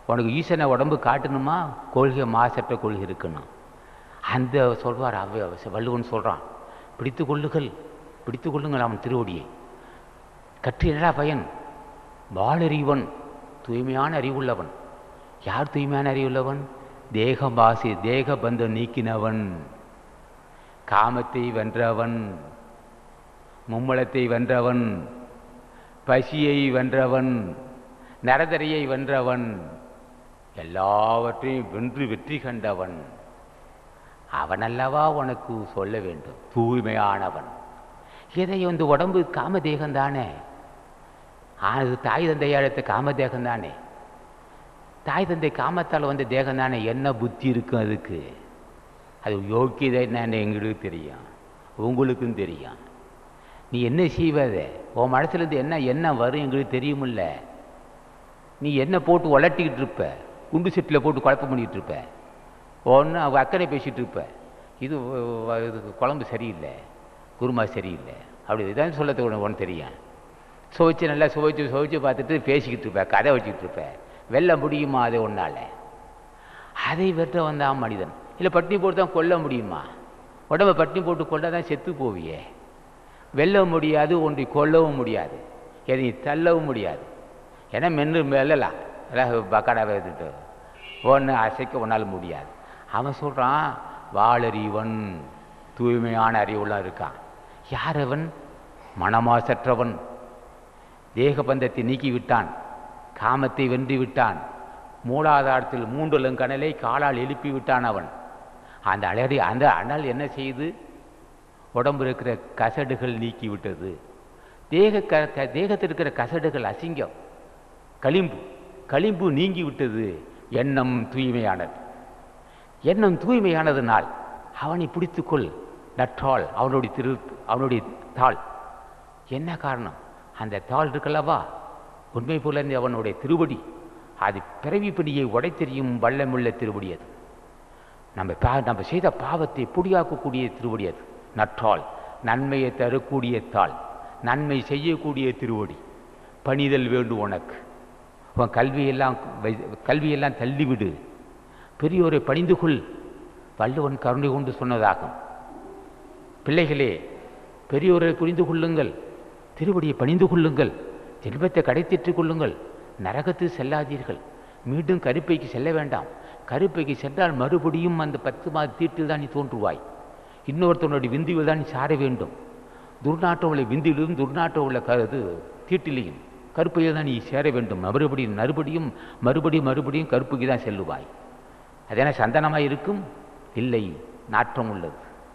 உனக்கு ஈசனை உடம்பு காட்டணுமா கொள்கை மாசற்ற கொள்கை இருக்கணும் அந்த சொல்வார் அவ வள்ளுவன் சொல்கிறான் பிடித்து கொள்ளுகள் பிடித்து கொள்ளுங்கள் அவன் திருவடியை கற்று என்னடா பயன் வாளறிவன் தூய்மையான அறிவுள்ளவன் யார் தூய்மையான அறிவுள்ளவன் தேகபாசி தேக பந்தம் நீக்கினவன் காமத்தை வென்றவன் மும்மலத்தை வென்றவன் பசியை வென்றவன் நரதரையை வென்றவன் எல்லாவற்றையும் வென்று வெற்றி கண்டவன் அவனல்லவா உனக்கு சொல்ல வேண்டும் தூய்மையானவன் இதை வந்து உடம்பு காமதேகம் தானே அது தாய் தந்தை அழைத்த காமதேகம் தானே தாய் தந்தை காமத்தால் வந்த தேகம் தானே என்ன புத்தி இருக்கும் அதுக்கு அது யோக்கியதை என்னன்னு எங்களுக்கு தெரியும் உங்களுக்கும் தெரியும் நீ என்ன செய்வத உன் மனசுலேருந்து என்ன என்ன வரும் எங்களுக்கு தெரியுமில்ல நீ என்ன போட்டு உலட்டிக்கிட்டு இருப்ப குண்டு செட்டில் போட்டு குழப்பம் பண்ணிக்கிட்டு இருப்ப ஒன்று அவ அக்கறை பேசிகிட்டு இருப்ப இது வ- இது குழம்பு சரியில்லை குருமா சரியில்லை அப்படி இதான் சொல்லத்துக்கு ஒன்று ஒன்று தெரியும் சுவைச்சு நல்லா சுவைச்சு சுவைச்சு பார்த்துட்டு பேசிக்கிட்டு இருப்ப கதை வச்சுக்கிட்டு இருப்ப வெல்ல முடியுமா அதை ஒன்றால் அதை வெற்ற வந்தான் மனிதன் இல்லை பட்டினி போட்டு தான் கொல்ல முடியுமா உடம்பை பட்டினி போட்டு கொள்ள தான் செத்து போவியே வெல்ல முடியாது ஒன்றை கொல்லவும் முடியாது எதையும் தள்ளவும் முடியாது ஏன்னா மென்று மெல்லலாம் எல்லாம் பக்கடாவை எடுத்துட்டு ஒன்று அசைக்க ஒன்றால் முடியாது அவன் சொல்கிறான் வாளறிவன் தூய்மையான அறிவுலாம் இருக்கான் யார் அவன் மனமாசற்றவன் தேகபந்தத்தை நீக்கி விட்டான் காமத்தை வென்று விட்டான் மூலாதாரத்தில் மூன்றலும் கனலை காலால் எழுப்பி விட்டான் அவன் அந்த அலறி அந்த அனல் என்ன செய்து உடம்பு இருக்கிற கசடுகள் நீக்கி விட்டது தேக க க- தேகத்தில் இருக்கிற கசடுகள் அசிங்கம் களிம்பு களிம்பு நீங்கி விட்டது எண்ணம் தூய்மையானது எண்ணம் தூய்மையானதுனால் அவனை பிடித்துக்கொள் நற்றாள் அவனுடைய திரு அவனுடைய தாள் என்ன காரணம் அந்த தாள் இருக்கல்லவா உண்மை புலர்ந்த அவனுடைய திருவடி அது பிறவி பிடியை உடைத்தெறியும் வல்லமுள்ள திருவடி அது நம்ம பா நம்ம செய்த பாவத்தை பொடியாக்கக்கூடிய திருவடி அது நற்றாள் நன்மையை தரக்கூடிய தாள் நன்மை செய்யக்கூடிய திருவடி பணிதல் வேண்டும் உனக்கு உன் கல்வியெல்லாம் வை- கல்வியெல்லாம் தள்ளிவிடு பெரியோரை பணிந்து கொள் வள்ளுவன் கருணை கொண்டு சொன்னதாகும் பிள்ளைகளே பெரியோரை புரிந்து கொள்ளுங்கள் திருவடியை பணிந்து கொள்ளுங்கள் செல்வத்தை கடைத்திட்டுக் கொள்ளுங்கள் நரகத்தில் செல்லாதீர்கள் மீண்டும் கருப்பைக்கு செல்ல வேண்டாம் கருப்பைக்கு சென்றால் மறுபடியும் அந்த பத்து மாத தீட்டில் தான் நீ தோன்றுவாய் இன்னொருத்தனுடைய விந்துவில் தான் நீ சார வேண்டும் துர்நாற்றம் உள்ள விந்திலும் துர்நாற்றம் உள்ள கருது தீட்டிலையும் கருப்பையில் தான் நீ சேர வேண்டும் மறுபடியும் மறுபடியும் மறுபடியும் மறுபடியும் கருப்புக்கு தான் செல்லுவாய் அது என்ன சந்தனமாக இருக்கும் இல்லை நாற்றம் உள்ளது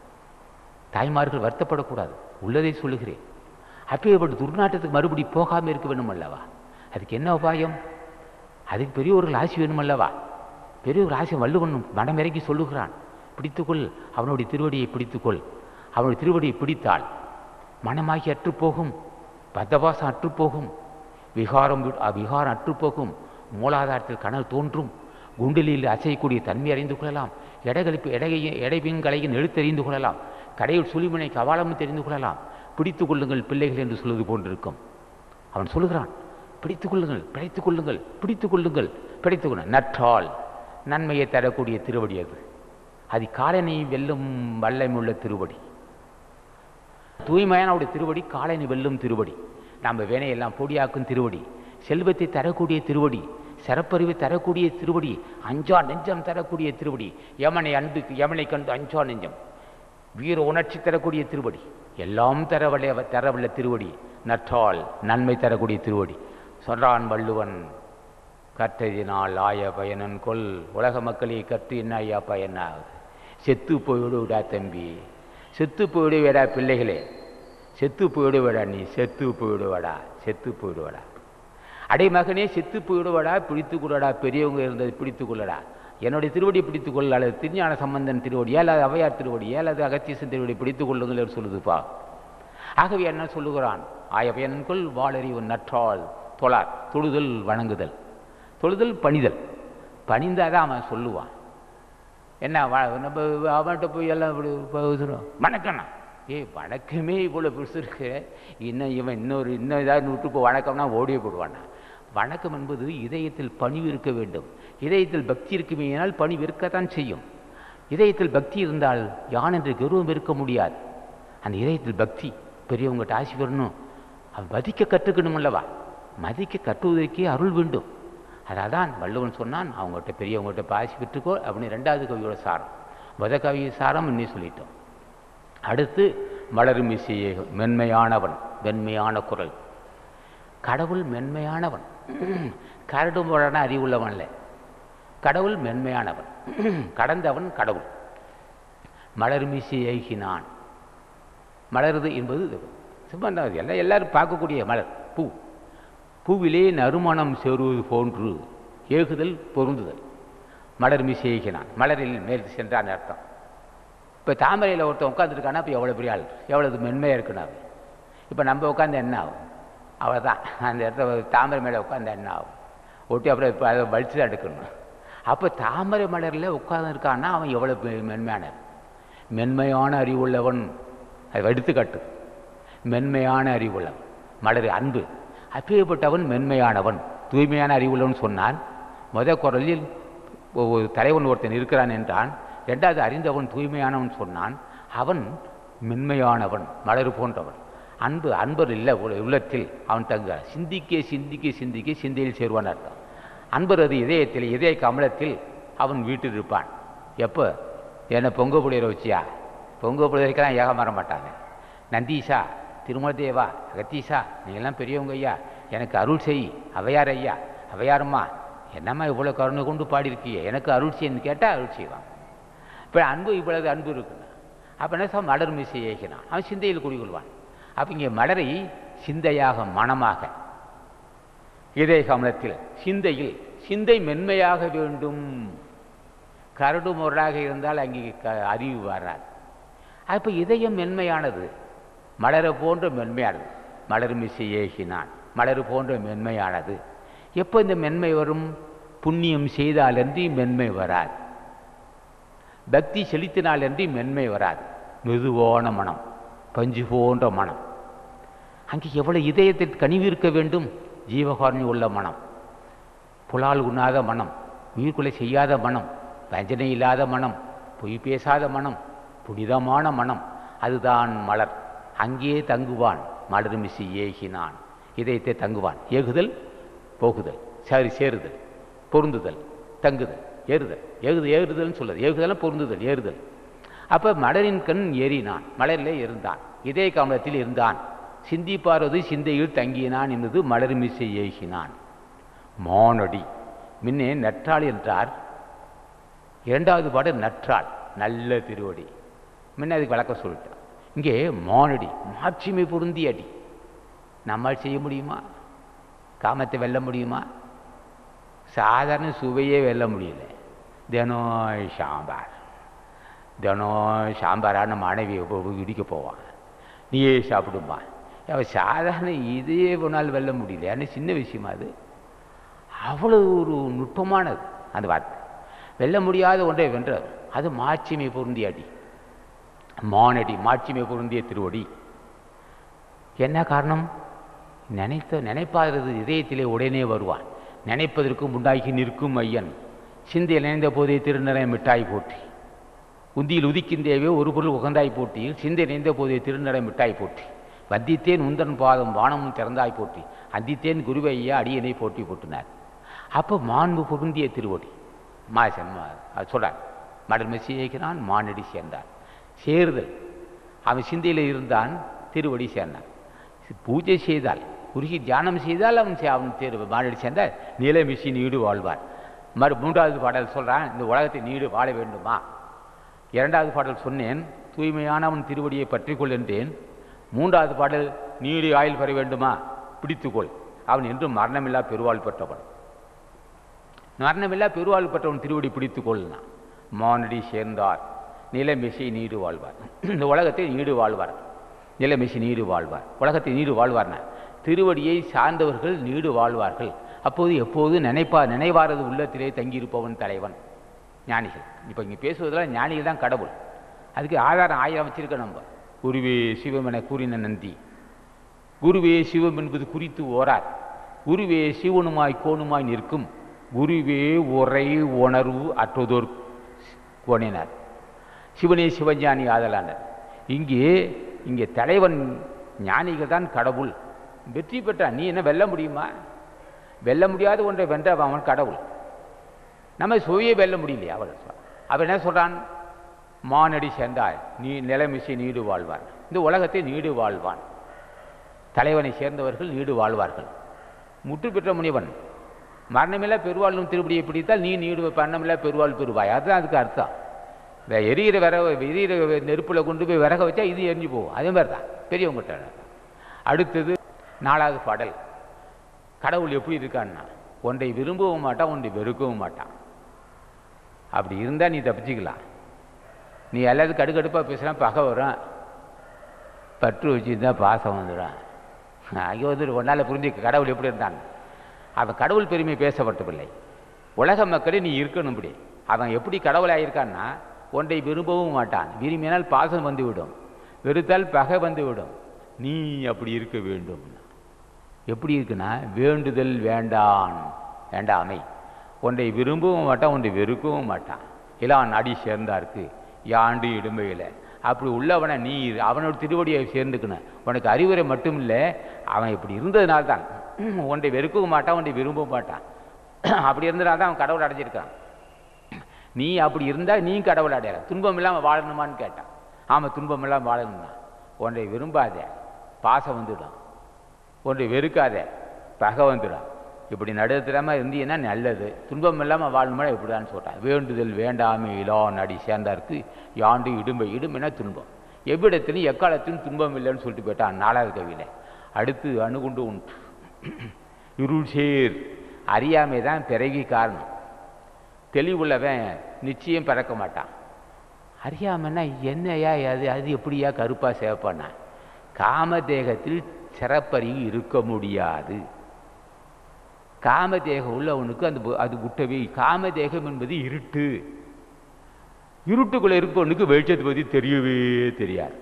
தாய்மார்கள் வருத்தப்படக்கூடாது உள்ளதை சொல்லுகிறேன் அப்பேற்பட்ட துர்நாற்றத்துக்கு மறுபடி போகாமல் இருக்க வேணும் அல்லவா அதுக்கு என்ன உபாயம் அதுக்கு பெரியவர்கள் ஆசி வேணும் அல்லவா பெரியவர் ஆசி வள்ளுவன் மனமிறங்கி சொல்லுகிறான் பிடித்துக்கொள் அவனுடைய திருவடியை பிடித்துக்கொள் அவனுடைய திருவடியை பிடித்தால் மனமாகி அற்றுப்போகும் பத்தவாசம் அற்றுப்போகும் விகாரம் வி- அ, விகாரம் அற்றுப்போகும் மூலாதாரத்தில் கனல் தோன்றும் குண்டலில் அசையக்கூடிய தன்மை அறிந்து கொள்ளலாம் எடைகளிப்பு எடையையும் எடைவின்களையும் எழுத்தறிந்து கொள்ளலாம் கடையில் சுழிமுனை கவாலமும் தெரிந்து கொள்ளலாம் பிடித்து கொள்ளுங்கள் பிள்ளைகள் என்று சொல்வது போன்றிருக்கும் அவன் சொல்லுகிறான் பிடித்துக் கொள்ளுங்கள் பிழைத்துக் கொள்ளுங்கள் பிடித்துக் கொள்ளுங்கள் பிழைத்துக் கொள்ளுங்கள் நற்றால் நன்மையை தரக்கூடிய திருவடி அது அது காலனை வெல்லும் வல்லமுள்ள திருவடி தூய்மையான அவருடைய திருவடி காலனை வெல்லும் திருவடி நம்ம வேனையெல்லாம் பொடியாக்கும் திருவடி செல்வத்தை தரக்கூடிய திருவடி சிறப்பறிவு தரக்கூடிய திருவடி அஞ்சா நெஞ்சம் தரக்கூடிய திருவடி யமனை அன்பு யமனை கண்டு அஞ்சா நெஞ்சம் வீர உணர்ச்சி தரக்கூடிய திருவடி எல்லாம் தரவல்ல தரவல்ல திருவடி நற்றால் நன்மை தரக்கூடிய திருவடி சொல்றான் வள்ளுவன் கற்றதினால் ஆய பயனன் கொல் உலக மக்களே கற்று என்ன ஐயா பயனாகுது செத்து போய்விடு விடா தம்பி செத்து போய்விடுவேடா பிள்ளைகளே செத்து போய்விடுவேடா நீ செத்து போய்விடுவாடா செத்து போய்விடுவாடா அடே மகனே செத்து போய்விடுவாடா பிடித்து கொள்ளடா பெரியவங்க இருந்தது பிடித்து கொள்ளடா என்னுடைய திருவடியை பிடித்துக் கொள் அல்லது திருஞான சம்பந்தன் திருவடி ஏழாவது அவையார் திருவடி ஏழாவது அகத்தீசன் திருவடி பிடித்துக் கொள்ளுங்கள் என்று சொல்லுதுப்பா ஆகவே என்ன சொல்லுகிறான் ஆயவையன்கொள் வாளறிவு நற்றால் தொழார் தொழுதல் வணங்குதல் தொழுதல் பணிதல் பணிந்தாதான் அவன் சொல்லுவான் என்ன வ- நம்ம அவன்கிட்ட போய் எல்லாம் இப்படி பேசுகிறோம் வணக்கம்ண்ணா ஏய் வணக்கமே இவ்வளோ பெருசு இருக்கு இன்னும் இவன் இன்னொரு இன்னும் ஏதாவது விட்டு போ வணக்கம்னா ஓடியே போடுவானா வணக்கம் என்பது இதயத்தில் பணிவு இருக்க வேண்டும் இதயத்தில் பக்தி இருக்குமேயானால் பணிவு இருக்கத்தான் செய்யும் இதயத்தில் பக்தி இருந்தால் யான் என்று கௌரவம் இருக்க முடியாது அந்த இதயத்தில் பக்தி பெரியவங்ககிட்ட ஆசி பெறணும் அவன் மதிக்க கற்றுக்கணும் அல்லவா மதிக்க கட்டுவதற்கே அருள் வேண்டும் அதான் வள்ளுவன் சொன்னான் அவங்ககிட்ட பெரியவங்ககிட்ட போய் ஆசி பெற்றுக்கோ அப்படின்னு ரெண்டாவது கவியோட சாரம் முத கவி சாரம் இன்னே சொல்லிட்டோம் அடுத்து மலரும் இசையே மென்மையானவன் மென்மையான குரல் கடவுள் மென்மையானவன் கரடு முரண அறிவுள்ளவன் இல்லை கடவுள் மென்மையானவன் கடந்தவன் கடவுள் மலர்மிசை ஏகினான் மலருது என்பது இது. சும்மா இந்த எல்லாம் எல்லாரும் பார்க்கக்கூடிய மலர் பூ பூவிலே நறுமணம் சேருவது போன்று ஏகுதல் பொருந்துதல் மலர் மிசை ஏகினான் மலரில் மேல் சென்றான் அர்த்தம் இப்போ தாமரையில் ஒருத்தன் உட்காந்துருக்கானா இப்போ எவ்வளோ பெரிய ஆள் எவ்வளவு மென்மையாக இருக்கணும் அவன் இப்போ நம்ம உட்காந்து என்ன ஆகும் அவள் தான் அந்த இடத்துல தாமரை மேலே உட்காந்து என்ன ஆகும் ஒட்டி அப்புறம் இப்போ அதை வலிச்சு தான் எடுக்கணும் அப்போ தாமரை மலரில் உட்காந்துருக்கான்னா அவன் எவ்வளோ பெ- மென்மையானவன் மென்மையான அறிவுள்ளவன் அதை எடுத்துக்காட்டு மென்மையான அறிவுள்ளவன் மலர் அன்பு அப்பேற்பட்டவன் மென்மையானவன் தூய்மையான அறிவுள்ளவன் சொன்னான் முத குரலில் ஒ- ஒரு தலைவன் ஒருத்தன் இருக்கிறான் என்றான் ரெண்டாவது அறிந்தவன் தூய்மையானவன் சொன்னான் அவன் மென்மையானவன் மலர் போன்றவன் அன்பு அன்பர் இல்லை உள்ள- உள்ளத்தில் அவன் தங்க சிந்திக்க சிந்திக்க சிந்திக்க சிந்தையில் சேருவான் அர்த்தம் அன்பர் அது இதயத்தில் இதய கமலத்தில் அவன் வீட்டில் இருப்பான் எப்போ என்னை பொங்க புளியரை வச்சியா பொங்க புளியரைக்கெல்லாம் ஏக மாற மாட்டாங்க நந்தீஷா திருமலதேவா அகத்தீஷா நீங்கள்லாம் பெரியவங்க ஐயா எனக்கு அருள் செய் அவையார் ஐயா அவையாரம்மா என்னம்மா இவ்வளோ கருணை கொண்டு பாடியிருக்கியே எனக்கு அருள் செய்யன்னு கேட்டால் அருள் செய்வான் இப்போ அன்பு இவ்வளவு அன்பு இருக்குன்னு அப்போ என்ன சொல்ல மலர் மீசை ஏகினான் அவன் சிந்தையில் குடிகொள்வான் அப்போ இங்கே மலரை சிந்தையாக மனமாக இதய கமலத்தில் சிந்தையில் சிந்தை மென்மையாக வேண்டும் கரடு முரடாக இருந்தால் அங்கே க அறிவு வராது அப்போ இதயம் மென்மையானது மலரை போன்ற மென்மையானது மலர் மிசை ஏகினான் மலர் போன்ற மென்மையானது எப்போ இந்த மென்மை வரும் புண்ணியம் செய்தாலன்றி மென்மை வராது பக்தி செலுத்தினாலன்றி மென்மை வராது மெதுவான மனம் பஞ்சு போன்ற மனம் அங்கே எவ்வளவு இதயத்தில் கனிவு இருக்க வேண்டும் ஜீவகாரணி உள்ள மனம் புலால் உண்ணாத மனம் உயிர்கொலை செய்யாத மனம் வஞ்சனை இல்லாத மனம் பொய் பேசாத மனம் புனிதமான மனம் அதுதான் மலர் அங்கே தங்குவான் மலர் மிசி ஏகினான் இதயத்தை தங்குவான் ஏகுதல் போகுதல் சரி சேருதல் பொருந்துதல் தங்குதல் ஏறுதல் ஏகுது ஏறுதல்னு சொல்லுது ஏகுதலும் பொருந்துதல் ஏறுதல் அப்போ மலரின் கண் ஏறினான் மலரிலே இருந்தான் இதய கமலத்தில் இருந்தான் சிந்திப்பாரது சிந்தையில் தங்கினான் என்பது மலர் மிசை ஏகினான் மானடி முன்னே நற்றாள் என்றார் இரண்டாவது பாடு நற்றாள் நல்ல திருவடி முன்ன அதுக்கு விளக்கம் சொல்லிட்டேன் இங்கே மானடி மாட்சிமை பொருந்திய அடி நம்மால் செய்ய முடியுமா காமத்தை வெல்ல முடியுமா சாதாரண சுவையே வெல்ல முடியல தினம் சாம்பார் தினம் சாம்பாரான மனைவி இடிக்க போவான் நீயே சாப்பிடுமா அவன் சாதாரண இதே போனால் வெல்ல முடியல ஏன்னா சின்ன விஷயமா அது அவ்வளவு ஒரு நுட்பமானது அந்த வார்த்தை வெல்ல முடியாத ஒன்றை வென்றார் அது மாட்சிமை பொருந்திய அடி மானடி மாட்சிமை பொருந்திய திருவடி என்ன காரணம் நினைத்த நினைப்பாதது இதயத்திலே உடனே வருவான் நினைப்பதற்கு முண்டாகி நிற்கும் ஐயன் சிந்தையில் நினைந்த போதே திருநிறை மிட்டாய் போற்றி உந்தியில் உதிக்கின்றேவே ஒரு பொருள் உகந்தாய் போட்டியில் சிந்தை நினைந்த போதே திருநடை மிட்டாய் போற்றி வந்தித்தேன் உந்தன் பாதம் வானமும் திறந்தாய் போற்றி அந்தித்தேன் குருவை ஐயா அடியனை போட்டி போட்டினார் அப்போ மாண்பு பொருந்திய திருவடி மா அது சொல்கிறார் மடல் மெஸ்ஸியேக்கிறான் மானடி சேர்ந்தார் சேருதல் அவன் சிந்தையில் இருந்தான் திருவடி சேர்ந்தான் பூஜை செய்தால் உருகி தியானம் செய்தால் அவன் சே- அவன் தேர்வு மானடி சேர்ந்தால் நிலமிசி நீடு வாழ்வார் மறு மூன்றாவது பாடல் சொல்கிறான் இந்த உலகத்தை நீடு வாழ வேண்டுமா இரண்டாவது பாடல் சொன்னேன் தூய்மையானவன் திருவடியை பற்றிக்கொள் என்றேன் மூன்றாவது பாடல் நீடி ஆயுள் பெற வேண்டுமா பிடித்துக்கொள் அவன் என்றும் மரணமில்லா பெருவாள் பெற்றவன் மரணமில்லா பெருவாள் பெற்றவன் திருவடி பிடித்துக்கொள்னா மானடி சேர்ந்தார் நிலமிசை நீடு வாழ்வார் இந்த உலகத்தை நீடு வாழ்வார் நிலமிசை நீடு வாழ்வார் உலகத்தை நீடு வாழ்வார்னா திருவடியை சார்ந்தவர்கள் நீடு வாழ்வார்கள் அப்போது எப்போது நினைப்பா நினைவாரது உள்ளத்திலே தங்கியிருப்பவன் தலைவன் ஞானிகள் இப்போ இங்கே பேசுவதில் ஞானிகள் தான் கடவுள் அதுக்கு ஆதாரம் ஆயிரம் வச்சிருக்க நம்ம குருவே சிவம் என கூறின நந்தி குருவே சிவம் என்பது குறித்து ஓரார் குருவே சிவனுமாய் கோணுமாய் நிற்கும் குருவே உரை உணர்வு அற்றதோர் கோணினார் சிவனே சிவஞானி ஆதலானார் இங்கே இங்கே தலைவன் ஞானிகள் தான் கடவுள் வெற்றி பெற்றான் நீ என்ன வெல்ல முடியுமா வெல்ல முடியாத ஒன்றை வென்றவன் அவன் கடவுள் நம்ம சுவையை வெல்ல முடியலையே அவள் அவன் என்ன சொல்றான் மானடி சேர்ந்தாய் நீ நிலைமிசை நீடு வாழ்வான் இந்த உலகத்தை நீடு வாழ்வான் தலைவனை சேர்ந்தவர்கள் நீடு வாழ்வார்கள் முற்று பெற்ற முனிவன் மரணமில்லா பெருவாழும் திருப்படியை பிடித்தால் நீ நீடு பண்ணமில்லா பெருவாள் பெறுவாய் அதுதான் அதுக்கு அர்த்தம் இந்த எரியிற விறகு எரியிற நெருப்பில் கொண்டு போய் விறக வச்சா இது எரிஞ்சு போகும் அதே மாதிரி தான் பெரியவங்ககிட்ட அடுத்தது நாலாவது பாடல் கடவுள் எப்படி இருக்கான்னா ஒன்றை விரும்பவும் மாட்டான் ஒன்றை வெறுக்கவும் மாட்டான் அப்படி இருந்தால் நீ தப்பிச்சுக்கலாம் நீ எல்லாத்துக்கும் கடுக்கடுப்பாக பேசுனா பகை வரும் பற்று வச்சுருந்தா பாசம் வந்துடும் அங்கே வந்து ஒன்றால் புரிஞ்சுக்க கடவுள் எப்படி இருந்தாங்க அவன் கடவுள் பெருமை பேசப்பட்டவில்லை உலக மக்களே நீ இருக்கணும் இப்படி அவன் எப்படி கடவுளாக இருக்கான்னா ஒன்றை விரும்பவும் மாட்டான் விரும்பினால் பாசம் வந்துவிடும் வெறுத்தால் பகை வந்துவிடும் நீ அப்படி இருக்க வேண்டும் எப்படி இருக்குன்னா வேண்டுதல் வேண்டான் வேண்டாமை ஒன்றை விரும்பவும் மாட்டான் ஒன்றை வெறுக்கவும் மாட்டான் இலான் அடி சேர்ந்தாருக்கு யாண்டு இடுமையில் அப்படி உள்ளவனை நீ அவனோட திருவடியை சேர்ந்துக்கணும் உனக்கு அறிவுரை மட்டும் இல்லை அவன் இப்படி இருந்ததுனால தான் ஒன்றை வெறுக்கவும் மாட்டான் ஒன்றை விரும்பவும் மாட்டான் அப்படி இருந்ததுனால தான் அவன் கடவுள் அடைஞ்சிருக்கான் நீ அப்படி இருந்தால் நீ கடவுள் அடையலாம் துன்பம் இல்லாமல் வாழணுமான்னு கேட்டான் ஆமாம் துன்பம் இல்லாமல் வாழணும்னா ஒன்றை விரும்பாத பாசம் வந்துடும் ஒன்றை வெறுக்காத பகை வந்துடும் இப்படி நடுத்தராமல் இருந்தீங்கன்னா நல்லது துன்பம் இல்லாமல் வாழணுமா இப்படிதான் சொல்கிறான் வேண்டுதல் வேண்டாமை இலான் அடி சேர்ந்தாருக்கு யாண்டு இடும்பை இடுமைனா துன்பம் எவ்விடத்திலும் எக்காலத்திலும் துன்பம் இல்லைன்னு சொல்லிட்டு போயிட்டான் நாலாவது கவியில் அடுத்து அணுகுண்டு உண்டு இருள் சேர் அறியாமை தான் பிறவி காரணம் தெளிவுள்ளவன் நிச்சயம் பிறக்க மாட்டான் அறியாமன்னா என்னையா அது அது எப்படியா கருப்பா சேவப்பானா காமதேகத்தில் சிறப்பறிவு இருக்க முடியாது காமதேகம் உள்ளவனுக்கு அந்த அது விட்டவே காமதேகம் என்பது இருட்டு இருட்டுக்குள்ள இருப்பவனுக்கு வெளிச்சத்தை பற்றி தெரியவே தெரியாது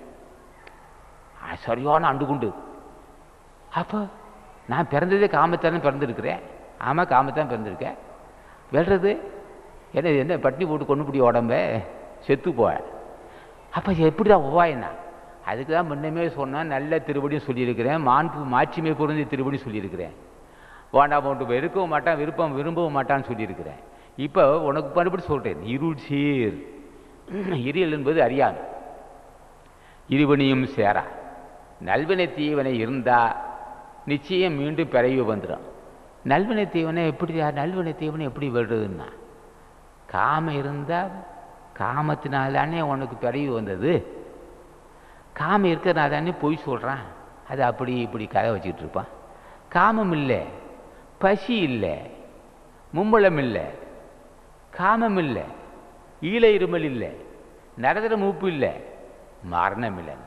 சரியான அண்டுகுண்டு அப்போ நான் பிறந்ததே காமத்தானே பிறந்திருக்கிறேன் ஆமாம் காமத்தான் பிறந்திருக்கேன் வெல்றது என்ன என்ன பட்டி போட்டு கொண்டு பிடி உடம்ப செத்து போய அப்போ எப்படி தான் உவாயனா அதுக்கு தான் முன்னமே சொன்னால் நல்ல திருப்படியும் சொல்லியிருக்கிறேன் மாண்பு மாட்சிமை பொருந்தி திருப்படியும் சொல்லியிருக்கிறேன் வேண்டாம் ஒன்று வெறுக்கவும் மாட்டான் விருப்பம் விரும்பவும் மாட்டான்னு சொல்லியிருக்கிறேன் இப்போ உனக்கு மறுபடி சொல்கிறேன் இருள் சீர் இருள் என்பது அறியாமை இருவனையும் சேரா நல்வினை தீவனை இருந்தால் நிச்சயம் மீண்டும் பிறவி வந்துடும் நல்வினை தீவனை எப்படி நல்வினை தீவனை எப்படி வருதுன்னா காமம் இருந்தால் காமத்தினால்தானே உனக்கு பிறவி வந்தது காமம் இருக்கிறனால தானே பொய் சொல்கிறான் அது அப்படி இப்படி கதை வச்சுக்கிட்டு இருப்பான் காமம் இல்லை பசி இல்லை மும்பளம் இல்லை காமம் இல்லை ஈழ இருமல் இல்லை நரதர மூப்பு இல்லை மரணம் இல்லைன்னா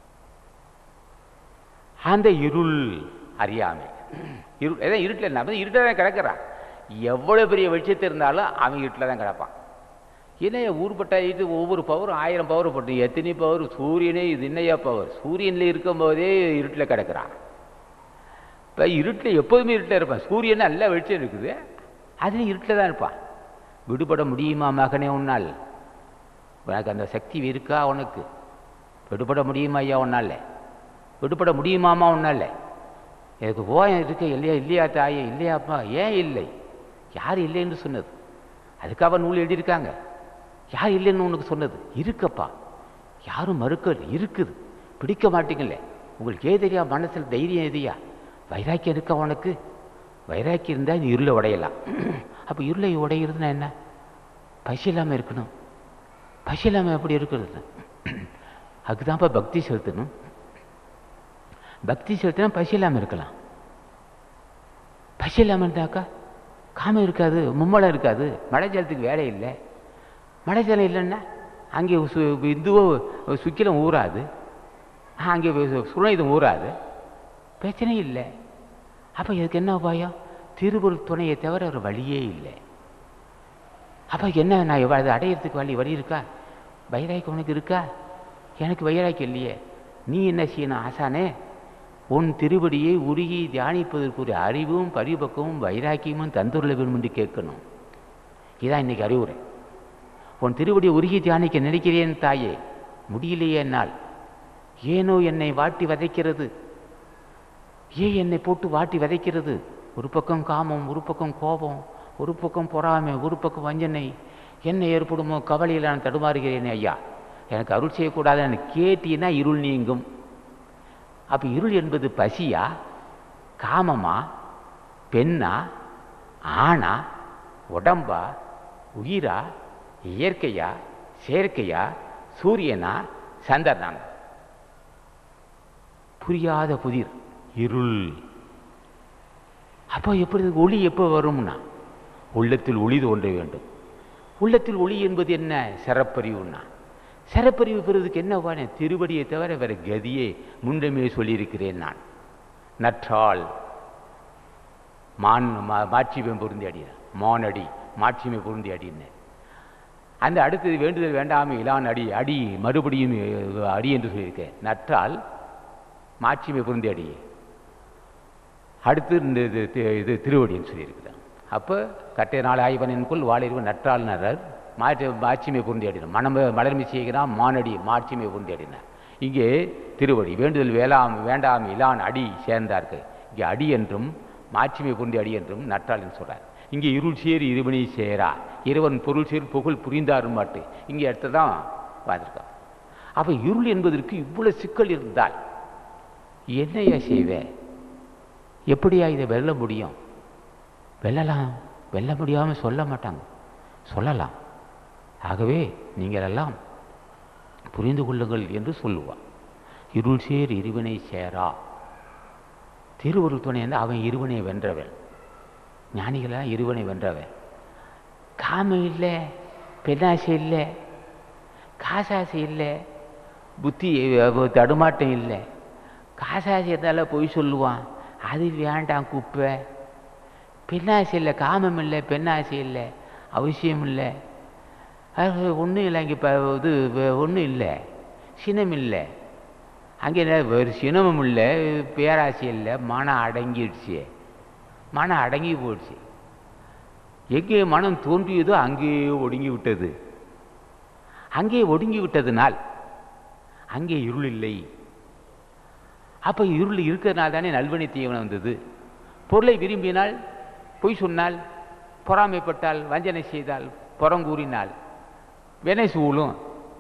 அந்த இருள் அறியாமை இருள் ஏதாவது இருட்டில் என்ன இருட்டில் தான் கிடக்கிறான் எவ்வளோ பெரிய வெளிச்சத்தை இருந்தாலும் அவன் இருட்டில் தான் கிடப்பான் ஏன்னா ஊர்பட்ட இது ஒவ்வொரு பவரும் ஆயிரம் பவர் போட்டு எத்தனை பவர் சூரியனே இது என்னையா பவர் சூரியனில் இருக்கும்போதே இருட்டில் கிடக்கிறான் இப்போ இருட்டில் எப்போதுமே இருட்டில் இருப்பான் சூரியன் நல்ல வெளிச்சம் இருக்குது அதுலேயும் இருட்டில் தான் இருப்பான் விடுபட முடியுமா மகனே உன்னால் உனக்கு அந்த சக்தி இருக்கா உனக்கு விடுபட முடியுமா ஐயா உன்னால் விடுபட முடியுமாமா உன்னால் எனக்கு ஓயம் இருக்க இல்லையா இல்லையா தாயே இல்லையாப்பா ஏன் இல்லை யார் இல்லைன்னு சொன்னது அதுக்காக நூல் எழுதியிருக்காங்க யார் இல்லைன்னு உனக்கு சொன்னது இருக்கப்பா யாரும் மறுக்க இருக்குது பிடிக்க மாட்டீங்களே உங்களுக்கு ஏ தெரியா மனசில் தைரியம் எதையா வைராக்கியம் இருக்கா உனக்கு வைராக்கியம் இருந்தால் இது இருளை உடையலாம் அப்போ இருளை உடையிறதுனா என்ன பசி இல்லாமல் இருக்கணும் பசி இல்லாமல் எப்படி இருக்கிறது அதுக்குதான்ப்பா பக்தி செலுத்தணும் பக்தி செலுத்தினா பசி இல்லாமல் இருக்கலாம் பசி இல்லாமல் இருந்தாக்கா காமம் இருக்காது மும்மலம் இருக்காது மழை ஜலத்துக்கு வேலை இல்லை மழை ஜலம் இல்லைன்னா அங்கே சு இந்துவோ சுக்கிலம் ஊறாது அங்கே சுனைதும் ஊறாது பிரச்சனை இல்லை அப்போ இதுக்கு என்ன உபாயம் திருவருள் துணையை தவிர ஒரு வழியே இல்லை அப்போ என்ன நான் எவ்வளோ அது அடையிறதுக்கு வழி வழி இருக்கா வைராய்க்கு உனக்கு இருக்கா எனக்கு வைராய்க்கு இல்லையே நீ என்ன செய்யணும் ஆசானே உன் திருவடியை உருகி தியானிப்பதற்குரிய அறிவும் பரிபக்குவமும் வைராக்கியமும் தந்துள்ள வேண்டும் என்று கேட்கணும் இதான் இன்னைக்கு அறிவுரை உன் திருவடியை உருகி தியானிக்க நினைக்கிறேன் தாயே முடியலையே என்னால் ஏனோ என்னை வாட்டி வதைக்கிறது ஏன் என்னை போட்டு வாட்டி வதைக்கிறது ஒரு பக்கம் காமம் ஒரு பக்கம் கோபம் ஒரு பக்கம் பொறாமை ஒரு பக்கம் வஞ்சனை என்ன ஏற்படுமோ கவலையில் நான் தடுமாறுகிறேனே ஐயா எனக்கு அருள் செய்யக்கூடாதுன்னு கேட்டீங்கன்னா இருள் நீங்கும் அப்போ இருள் என்பது பசியா காமமா பெண்ணா ஆணா உடம்பா உயிரா இயற்கையா செயற்கையா சூரியனா சந்திரனா புரியாத புதிர் இருள் அப்போ எப்படி ஒளி எப்போ வரும்னா உள்ளத்தில் ஒளி தோன்ற வேண்டும் உள்ளத்தில் ஒளி என்பது என்ன சிறப்பறிவுன்னா சிறப்பறிவு பெறுவதற்கு என்ன வானே திருவடியை தவிர வேற கதியே முன்னமே சொல்லியிருக்கிறேன் நான் நற்றாள் மான் மா- மாட்சிமை பொருந்தி அடினார் மானடி மாட்சிமை பொருந்தி அடினார் அந்த அடுத்தது வேண்டுதல் வேண்டாமை இலான் அடி அடி மறுபடியும் அஹ், அடி என்று சொல்லியிருக்கேன் நற்றால் மாட்சிமை பொருந்தி அடி அடுத்து இந்த இது தி- இது திருவடின்னு சொல்லியிருக்கிறான் அப்போ கட்டை நாள் ஆய்வனின்குள் வாழிருவன் நற்றால் நரர் மாற்றி மாட்சிமை பொருந்தி அடினார் மனம் மலர்மை செய்கிறான் மானடி மாட்சிமை பொருந்தி அடினார் இங்கே திருவடி வேண்டுதல் வேளாம் வேண்டாம் இலான் அடி சேர்ந்தார்கள் இங்கே அடி என்றும் மாட்சிமை பொருந்தி அடி என்றும் நற்றால் என்று சொல்றார் இங்கே இருள் சேர் இருவனி சேரா இருவன் பொருள் சேர் புகழ் புரிந்தாரும் மாட்டு இங்கே அடுத்து தான் பார்த்துருக்கோம் அப்போ இருள் என்பதற்கு இவ்வளவு சிக்கல் இருந்தால் என்னையா செய்வேன் எப்படியா இதை வெல்ல முடியும் வெல்லலாம் வெல்ல முடியாமல் சொல்ல மாட்டாங்க சொல்லலாம் ஆகவே நீங்கள் எல்லாம் புரிந்து கொள்ளுங்கள் என்று சொல்லுவான் இருள் சேர் இருவனை சேரா திருவருள் துணை வந்து அவன் இருவனை வென்றவன் ஞானிகளெல்லாம் இருவனை வென்றவன் காமம் இல்லை பெண்ணாசை இல்லை காசாசை இல்லை புத்தி அஹ், தடுமாட்டம் இல்லை காசாசை இருந்தாலும் பொய் சொல்லுவான் அது வேண்டாம் குப்பை பெண்ணாசை இல்லை காமம் இல்லை பெண்ணாசை இல்லை அவசியம் இல்லை அது ஒன்றும் இல்லை அங்கே இப்போ இது ஒன்றும் இல்லை சினம் இல்லை அங்கே என்ன வேறு சினமும் இல்லை பேராசை இல்லை மனம் அடங்கிடுச்சு மனம் அடங்கி போயிடுச்சு எங்கே மனம் தோன்றியதோ அங்கேயே ஒடுங்கி விட்டது அங்கே ஒடுங்கி விட்டதுனால் அங்கே இருள் இல்லை அப்போ இருள் இருக்கிறதுனால தானே நல்வழி தீவனம் வந்தது பொருளை விரும்பினால் பொய் சொன்னால் பொறாமைப்பட்டால் வஞ்சனை செய்தால் புறங்கூறினால் வினை சூழும்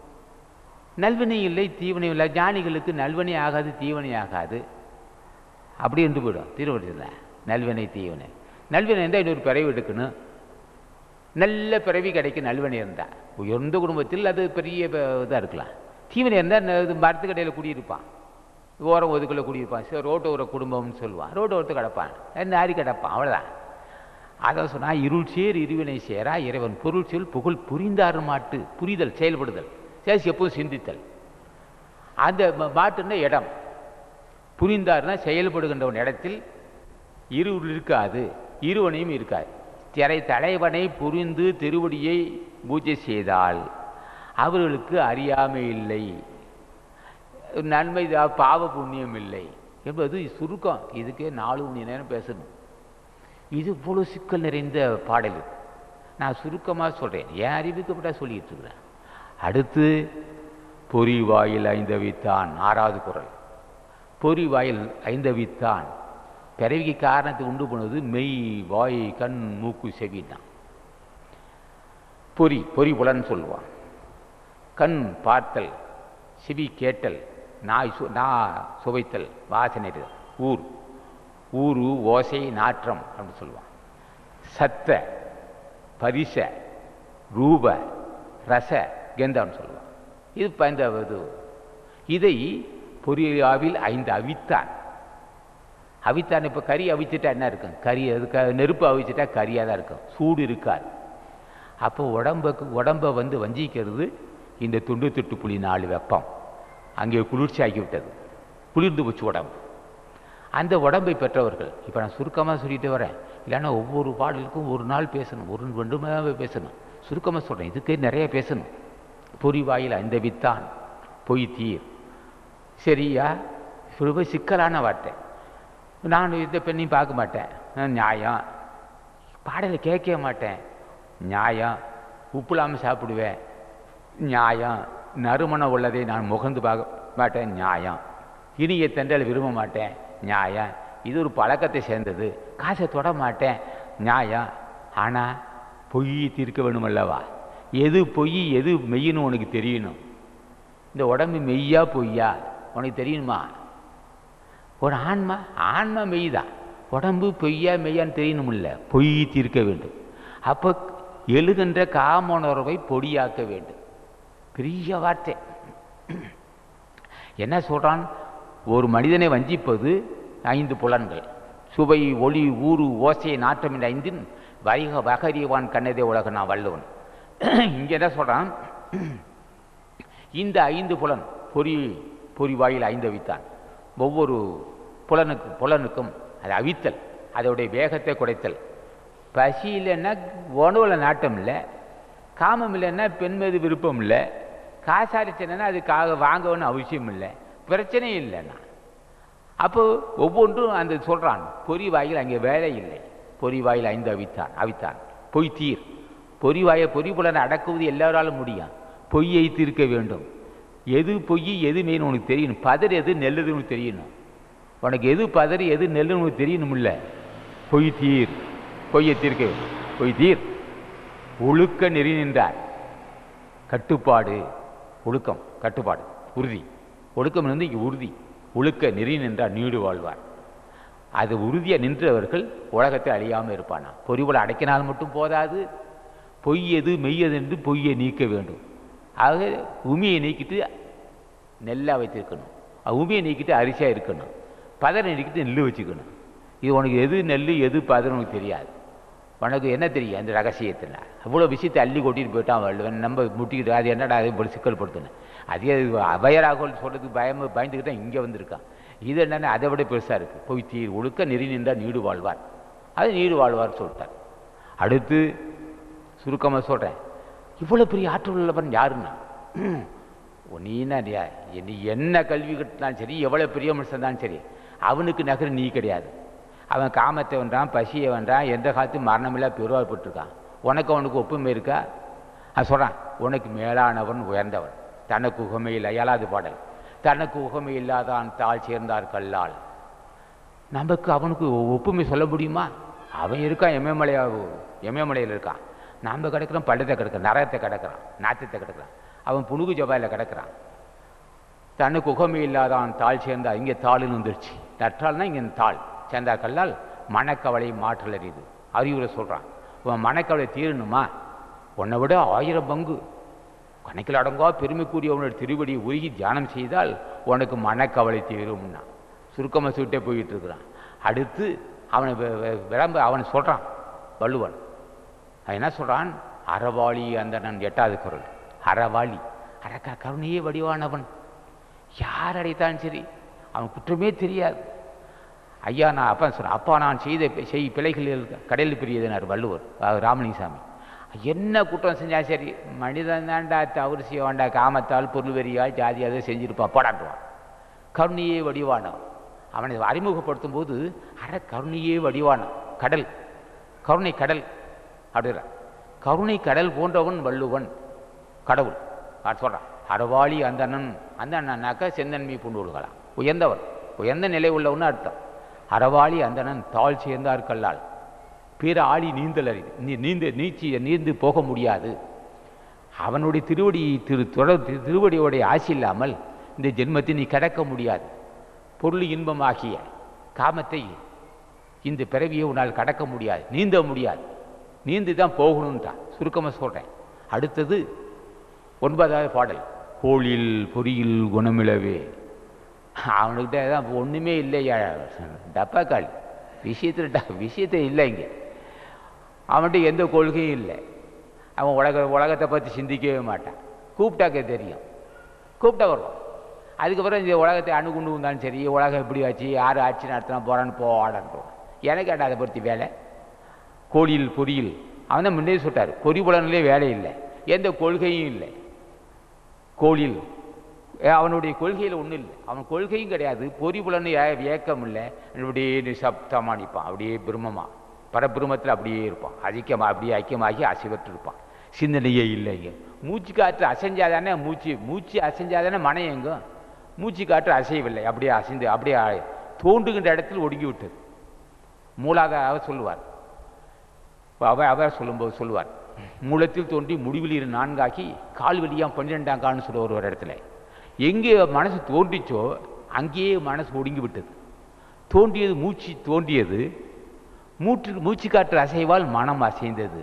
நல்வினை இல்லை தீவனை இல்லை ஞானிகளுக்கு நல்வினை ஆகாது தீவனை ஆகாது அப்படி என்று போயிடும் திருவள்ளுவர் நல்வினை தீவனை நல்வினை இருந்தால் இன்னொரு பிறவி எடுக்கணும் நல்ல பிறவி கிடைக்கும் நல்வினை இருந்தால் உயர்ந்த குடும்பத்தில் அது பெரிய இதாக இருக்கலாம் தீவனை இருந்தால் மரத்துக்கடையில் குடியிருப்பான் ஓரம் ஒதுக்குள்ள குடியிருப்பான் சரி ரோட்டு ஒரு குடும்பம்னு சொல்லுவான் ரோட்டு ஒருத்து கிடப்பான் நாரி கிடப்பான் அவ்வளோதான் அதை சொன்னால் இருள் சேர் இருவினை சேரா இறைவன் பொருள் சொல் புகழ் புரிந்தார் மாட்டு புரிதல் செயல்படுதல் சேசி எப்போதும் சிந்தித்தல் அந்த ம- மாட்டுன்னா இடம் புரிந்தார்னா செயல்படுகின்ற ஒரு இடத்தில் இருள் இருக்காது இருவனையும் இருக்காது திரை தலைவனை புரிந்து திருவடியை பூஜை செய்தால் அவர்களுக்கு அறியாமை இல்லை நன்மை தா- பாவ புண்ணியம் இல்லை என்பது சுருக்கம் இதுக்கே நாலு மணி நேரம் பேசணும் இது இவ்வளோ சிக்கல் நிறைந்த பாடல் இது. நான் சுருக்கமாக சொல்கிறேன் என் அறிவிக்கப்பட்ட சொல்லிட்டு இருக்கிறேன் அடுத்து பொறி வாயில் ஐந்தவித்தான் ஆறாவது குரல் பொறி வாயில் ஐந்தவித்தான் பிறவிக்கு காரணத்தை உண்டு பண்ணுவது மெய் வாய் கண் மூக்கு செவி தான் பொறி பொறி புலன்னு சொல்லுவான் கண் பார்த்தல் செவி கேட்டல் நாய் சு நா சுவைத்தல் வாசனை அறிதல். ஊர் ஊரு ஓசை நாற்றம் அப்படின்னு சொல்லுவான் சத்த பரிச ரூப ரச கந்தம்னு சொல்லுவான் இது ப- இந்த இது இதை பொறியாவில் ஐந்து அவித்தான் அவித்தான் இப்போ கறி அவிச்சிட்டா என்ன இருக்கும் கறி அது க நெருப்பு அவிச்சிட்டா கறியாக தான் இருக்கும் சூடு இருக்காது அப்போ உடம்புக்கு உடம்பை வந்து வஞ்சிக்கிறது இந்த துண்டு திட்டு புளி நாலு வெப்பம் அங்கே குளிர்ச்சி ஆகிவிட்டது குளிர்ந்து போச்சு உடம்பு அந்த உடம்பை பெற்றவர்கள் இப்போ நான் சுருக்கமாக சொல்லிட்டு வரேன் இல்லைன்னா ஒவ்வொரு பாடலுக்கும் ஒரு நாள் பேசணும் ஒரு ரெண்டு மணி நேரம் பேசணும் சுருக்கமாக சொல்கிறேன் இதுக்கே நிறைய பேசணும் பொறி வாயில் அந்த வித்தான் பொய் தீர் சரியா ரொம்ப சிக்கலான வார்த்தை நான் இந்த பெண்ணையும் பார்க்க மாட்டேன் அஹ் நியாயம் பாடலை கேட்கவே மாட்டேன் நியாயம் உப்பு இல்லாமல் சாப்பிடுவேன் நியாயம் நறுமணம் உள்ளதை நான் முகந்து பார்க்க மாட்டேன் நியாயம் இனிய தென்றல் விரும்ப மாட்டேன் நியாயம் இது ஒரு பழக்கத்தை சேர்ந்தது காசை தொட மாட்டேன் நியாயம் ஆனால் பொய் தீர்க்க வேணுமல்லவா எது பொய் எது மெய்ன்னு உனக்கு தெரியணும் இந்த உடம்பு மெய்யா பொய்யா உனக்கு தெரியுமா ஒரு ஆன்மா ஆன்மா மெய் தான் உடம்பு பொய்யா மெய்யான்னு தெரியணுமில்ல பொய் தீர்க்க வேண்டும் அப்போ எழுகின்ற காமணர்வை பொடியாக்க வேண்டும் பெரிய வார்த்தை என்ன சொல்றான் ஒரு மனிதனை வஞ்சிப்பது ஐந்து புலன்கள் சுவை ஒளி ஊறு ஓசை நாட்டம் என்ற ஐந்தின் வைக வகரியவான் கண்ணதே உலக நான் வள்ளுவன் இங்கே என்ன சொல்றான் இந்த ஐந்து புலன் பொறி பொறி வாயில் ஐந்து அவித்தான் ஒவ்வொரு புலனுக்கு புலனுக்கும் அது அவித்தல் அதோடைய வேகத்தை குறைத்தல் பசி இல்லைன்னா உணவுல நாட்டம் இல்லை காமம் இல்லைன்னா பெண் மீது விருப்பம் இல்லை காசாரிச்சனா அதுக்காக வாங்கணும்னு அவசியம் இல்லை பிரச்சனையும் இல்லைன்னா அப்போ ஒவ்வொன்றும் அந்த சொல்றான் பொறி வாயில் அங்கே வேலை இல்லை பொறி வாயில் ஐந்து அவித்தான் அவித்தான் பொய் தீர் பொறி வாய பொறி புலனை அடக்குவது எல்லாராலும் முடியும் பொய்யை தீர்க்க வேண்டும் எது பொய் எது மெயின் உனக்கு தெரியணும் பதறு எது நெல்லுது உனக்கு தெரியணும் உனக்கு எது பதறு எது நெல்லுன்னு உனக்கு தெரியணுமில்ல பொய் தீர் பொய்யை தீர்க்க வேண்டும் பொய் தீர் ஒழுக்க நெறி நின்றார் கட்டுப்பாடு ஒழுக்கம் கட்டுப்பாடு உறுதி ஒழுக்கம் வந்து இங்கே உறுதி ஒழுக்க நெறி நின்றார் நீடு வாழ்வார் அது உறுதியாக நின்றவர்கள் உலகத்தை அழியாமல் இருப்பானா பொறிவுல அடைக்கினால் மட்டும் போதாது பொய் எது மெய் எது என்று பொய்யை நீக்க வேண்டும் ஆக உமியை நீக்கிட்டு நெல்லாக வைத்திருக்கணும் அஹ் உமியை நீக்கிட்டு அரிசியாக இருக்கணும் பதரை நீக்கிட்டு நெல் வச்சுக்கணும் இது உனக்கு எது நெல் எது பதர் உனக்கு தெரியாது உனக்கு என்ன தெரியும் அந்த ரகசியத்தில் அவ்வளோ விஷயத்தை அள்ளி கொட்டிட்டு போயிட்டான் வள்ளுவன் நம்ம முட்டிக்கிட்டு அது என்னடா அதை போல சிக்கல் படுத்தினேன் அதே அவையராக சொல்கிறதுக்கு பயம் பயந்துக்கிட்டு தான் இங்கே வந்திருக்கான் இது என்னென்ன அதை விட பெருசாக இருக்குது போய் தீர் ஒழுக்க நெறி நின்றால் நீடு வாழ்வார் அது நீடு வாழ்வார் சொல்லிட்டார் அடுத்து சுருக்கமாக சொல்கிறேன் இவ்வளோ பெரிய ஆற்றல் உள்ளவன் யாருன்னா நீனா நீ என்ன கல்வி கட்டினாலும் சரி எவ்வளோ பெரிய மனுஷன் தான் சரி அவனுக்கு நகர் நீ கிடையாது அவன் காமத்தை வென்றான் பசியை வென்றான் எந்த காலத்தும் மரணமில்லா பெருவாழ்பட்டுருக்கான் உனக்கு அவனுக்கு ஒப்புமை இருக்கா அது சொல்கிறான் உனக்கு மேலானவன் உயர்ந்தவன் தனக்கு உகமை இல்லை இயலாது பாடல் தனக்கு உகமை இல்லாதான் தாழ் சேர்ந்தார் கல்லால் நமக்கு அவனுக்கு ஒப்புமை சொல்ல முடியுமா அவன் இருக்கான் எமயமலையா எமயமலையில் இருக்கான் நாம் கிடக்கிறோம் பள்ளத்தை கிடக்கிறோம் நரகத்தை கிடக்கிறான் நாத்தத்தை கிடக்கிறான் அவன் புனுகு ஜபாயில் கிடக்கிறான் தனக்கு உகமை இல்லாதான் தாழ் சேர்ந்தா இங்கே தாளுன்னு வந்துருச்சு நற்றால்னா இங்கே தாள் சேர்ந்தா கல்லால் மனக்கவலை மாற்றல் அறியுது அறிவுரை சொல்கிறான் உன் மனக்கவலை தீரணுமா உன்னை விட ஆயிரம் பங்கு கணக்கில் அடங்கா பெருமைக்குரிய உன்னோட திருவடியை உருகி தியானம் செய்தால் உனக்கு மனக்கவலை தீரும்னா சுருக்கமாக சுட்டே போயிட்டு இருக்கிறான் அடுத்து அவனை வெ- வெ- விளம்ப அவனை சொல்கிறான் வள்ளுவன் அவன் என்ன சொல்கிறான் அறவாளி அந்தணன் எட்டாவது குரல் அறவாளி அறக்கா கருணையே வடிவானவன் யார் அடைத்தாலும் சரி அவன் குற்றமே தெரியாது ஐயா நான் அப்பா சொல்கிறேன் அப்பா நான் செய்த பி- செய் பிழைகளில் கடலில் பெரியதுனார் வள்ளுவர் அஹ் ராமலிங்கசாமி என்ன குற்றம் செஞ்சாலும் சரி மனிதன் தான்டா தவறு செய்ய வேண்டாம் காமத்தால் பொருள் வெறியால் ஜாதி அதை செஞ்சிருப்பான் போடாட்டுவான் கருணையே வடிவானவன் அவனை அறிமுகப்படுத்தும் போது அற கருணையே வடிவானவன் கடல் கருணை கடல் அப்படின்ற கருணை கடல் போன்றவன் வள்ளுவன் கடவுள் நான் சொல்கிறான் அறவாளி அந்தணன் அந்தணன்னாக்கா செந்தன்மை பூண்டு விழுகலாம் உயர்ந்தவன் உயர்ந்த நிலை உள்ளவன்னு அர்த்தம் அறவாளி அந்தணன் தாழ் சேர்ந்தார் கல்லால் பிற ஆளி நீந்தல் அறிது நீ நீந்த நீச்சி நீந்து போக முடியாது அவனுடைய திருவடி திரு தொடர் திரு- திருவடியோடைய ஆசி இல்லாமல் இந்த ஜென்மத்தை நீ கடக்க முடியாது பொருள் இன்பமாகிய காமத்தை இந்த பிறவியை உன்னால் கடக்க முடியாது நீந்த முடியாது நீந்து தான் போகணுன்றான் சுருக்கமாக சொல்கிறேன் அடுத்தது ஒன்பதாவது பாடல் கோளில் பொறியில் குணமிழவே அவனுக்கு தான் ஒன்றுமே இல்லையா டப்பாக்காளி விஷயத்தில் ட விஷயத்தை இல்லை இங்கே அவன்கிட்ட எந்த கொள்கையும் இல்லை அவன் உலக உலகத்தை பற்றி சிந்திக்கவே மாட்டான் கூப்பிட்டாக்க தெரியும் கூப்பிட்டா வருவான் அதுக்கப்புறம் இந்த உலகத்தை அணுகுண்டு வந்தாலும் சரி உலகம் எப்படி ஆச்சு யார் ஆட்சி நடத்தினா போகிறான்னு போடான்றான் எனக்கு கேட்டால் அதை பற்றி வேலை கோழியில் பொறியில் அவன் தான் முன்னே சொல்லிட்டார் பொறி புலனிலே வேலை இல்லை எந்த கொள்கையும் இல்லை கோழில் ஏ, அவனுடைய கொள்கையில் ஒன்றும் இல்லை அவன் கொள்கையும் கிடையாது பொறிபுலன்னு ஏ- ஏக்கம் இல்லை அப்படியே நிசப்தமாக நிற்பான் அப்படியே பிரம்மமா பரபிரமத்தில் அப்படியே இருப்பான் அதிகமாக அப்படியே ஐக்கியமாகி அசைவற்று இருப்பான் சிந்தனையே இல்லைங்க மூச்சு காற்று அசைஞ்சாதானே மூச்சு மூச்சு அசைஞ்சாதானே மனம் எங்கும் மூச்சு காற்று அசையவில்லை அப்படியே அசைந்து அப்படியே ஆ- தோன்றுகின்ற இடத்தில் ஒடுங்கி விட்டது மூலாதார சொல்லுவார் அவர் அவர் சொல்லும்போது சொல்லுவார் மூலத்தில் தோன்றி முடிவில் இரு நான்காக்கி கால் வழியாம் பன்னிரெண்டாம் கால்னு சொல்லுவார் ஒரு இடத்துல எங்கே மனசு தோன்றிச்சோ அங்கேயே மனசு ஒடுங்கி விட்டது தோன்றியது மூச்சு தோன்றியது மூச்சு மூச்சு காற்று அசைவால் மனம் அசைந்தது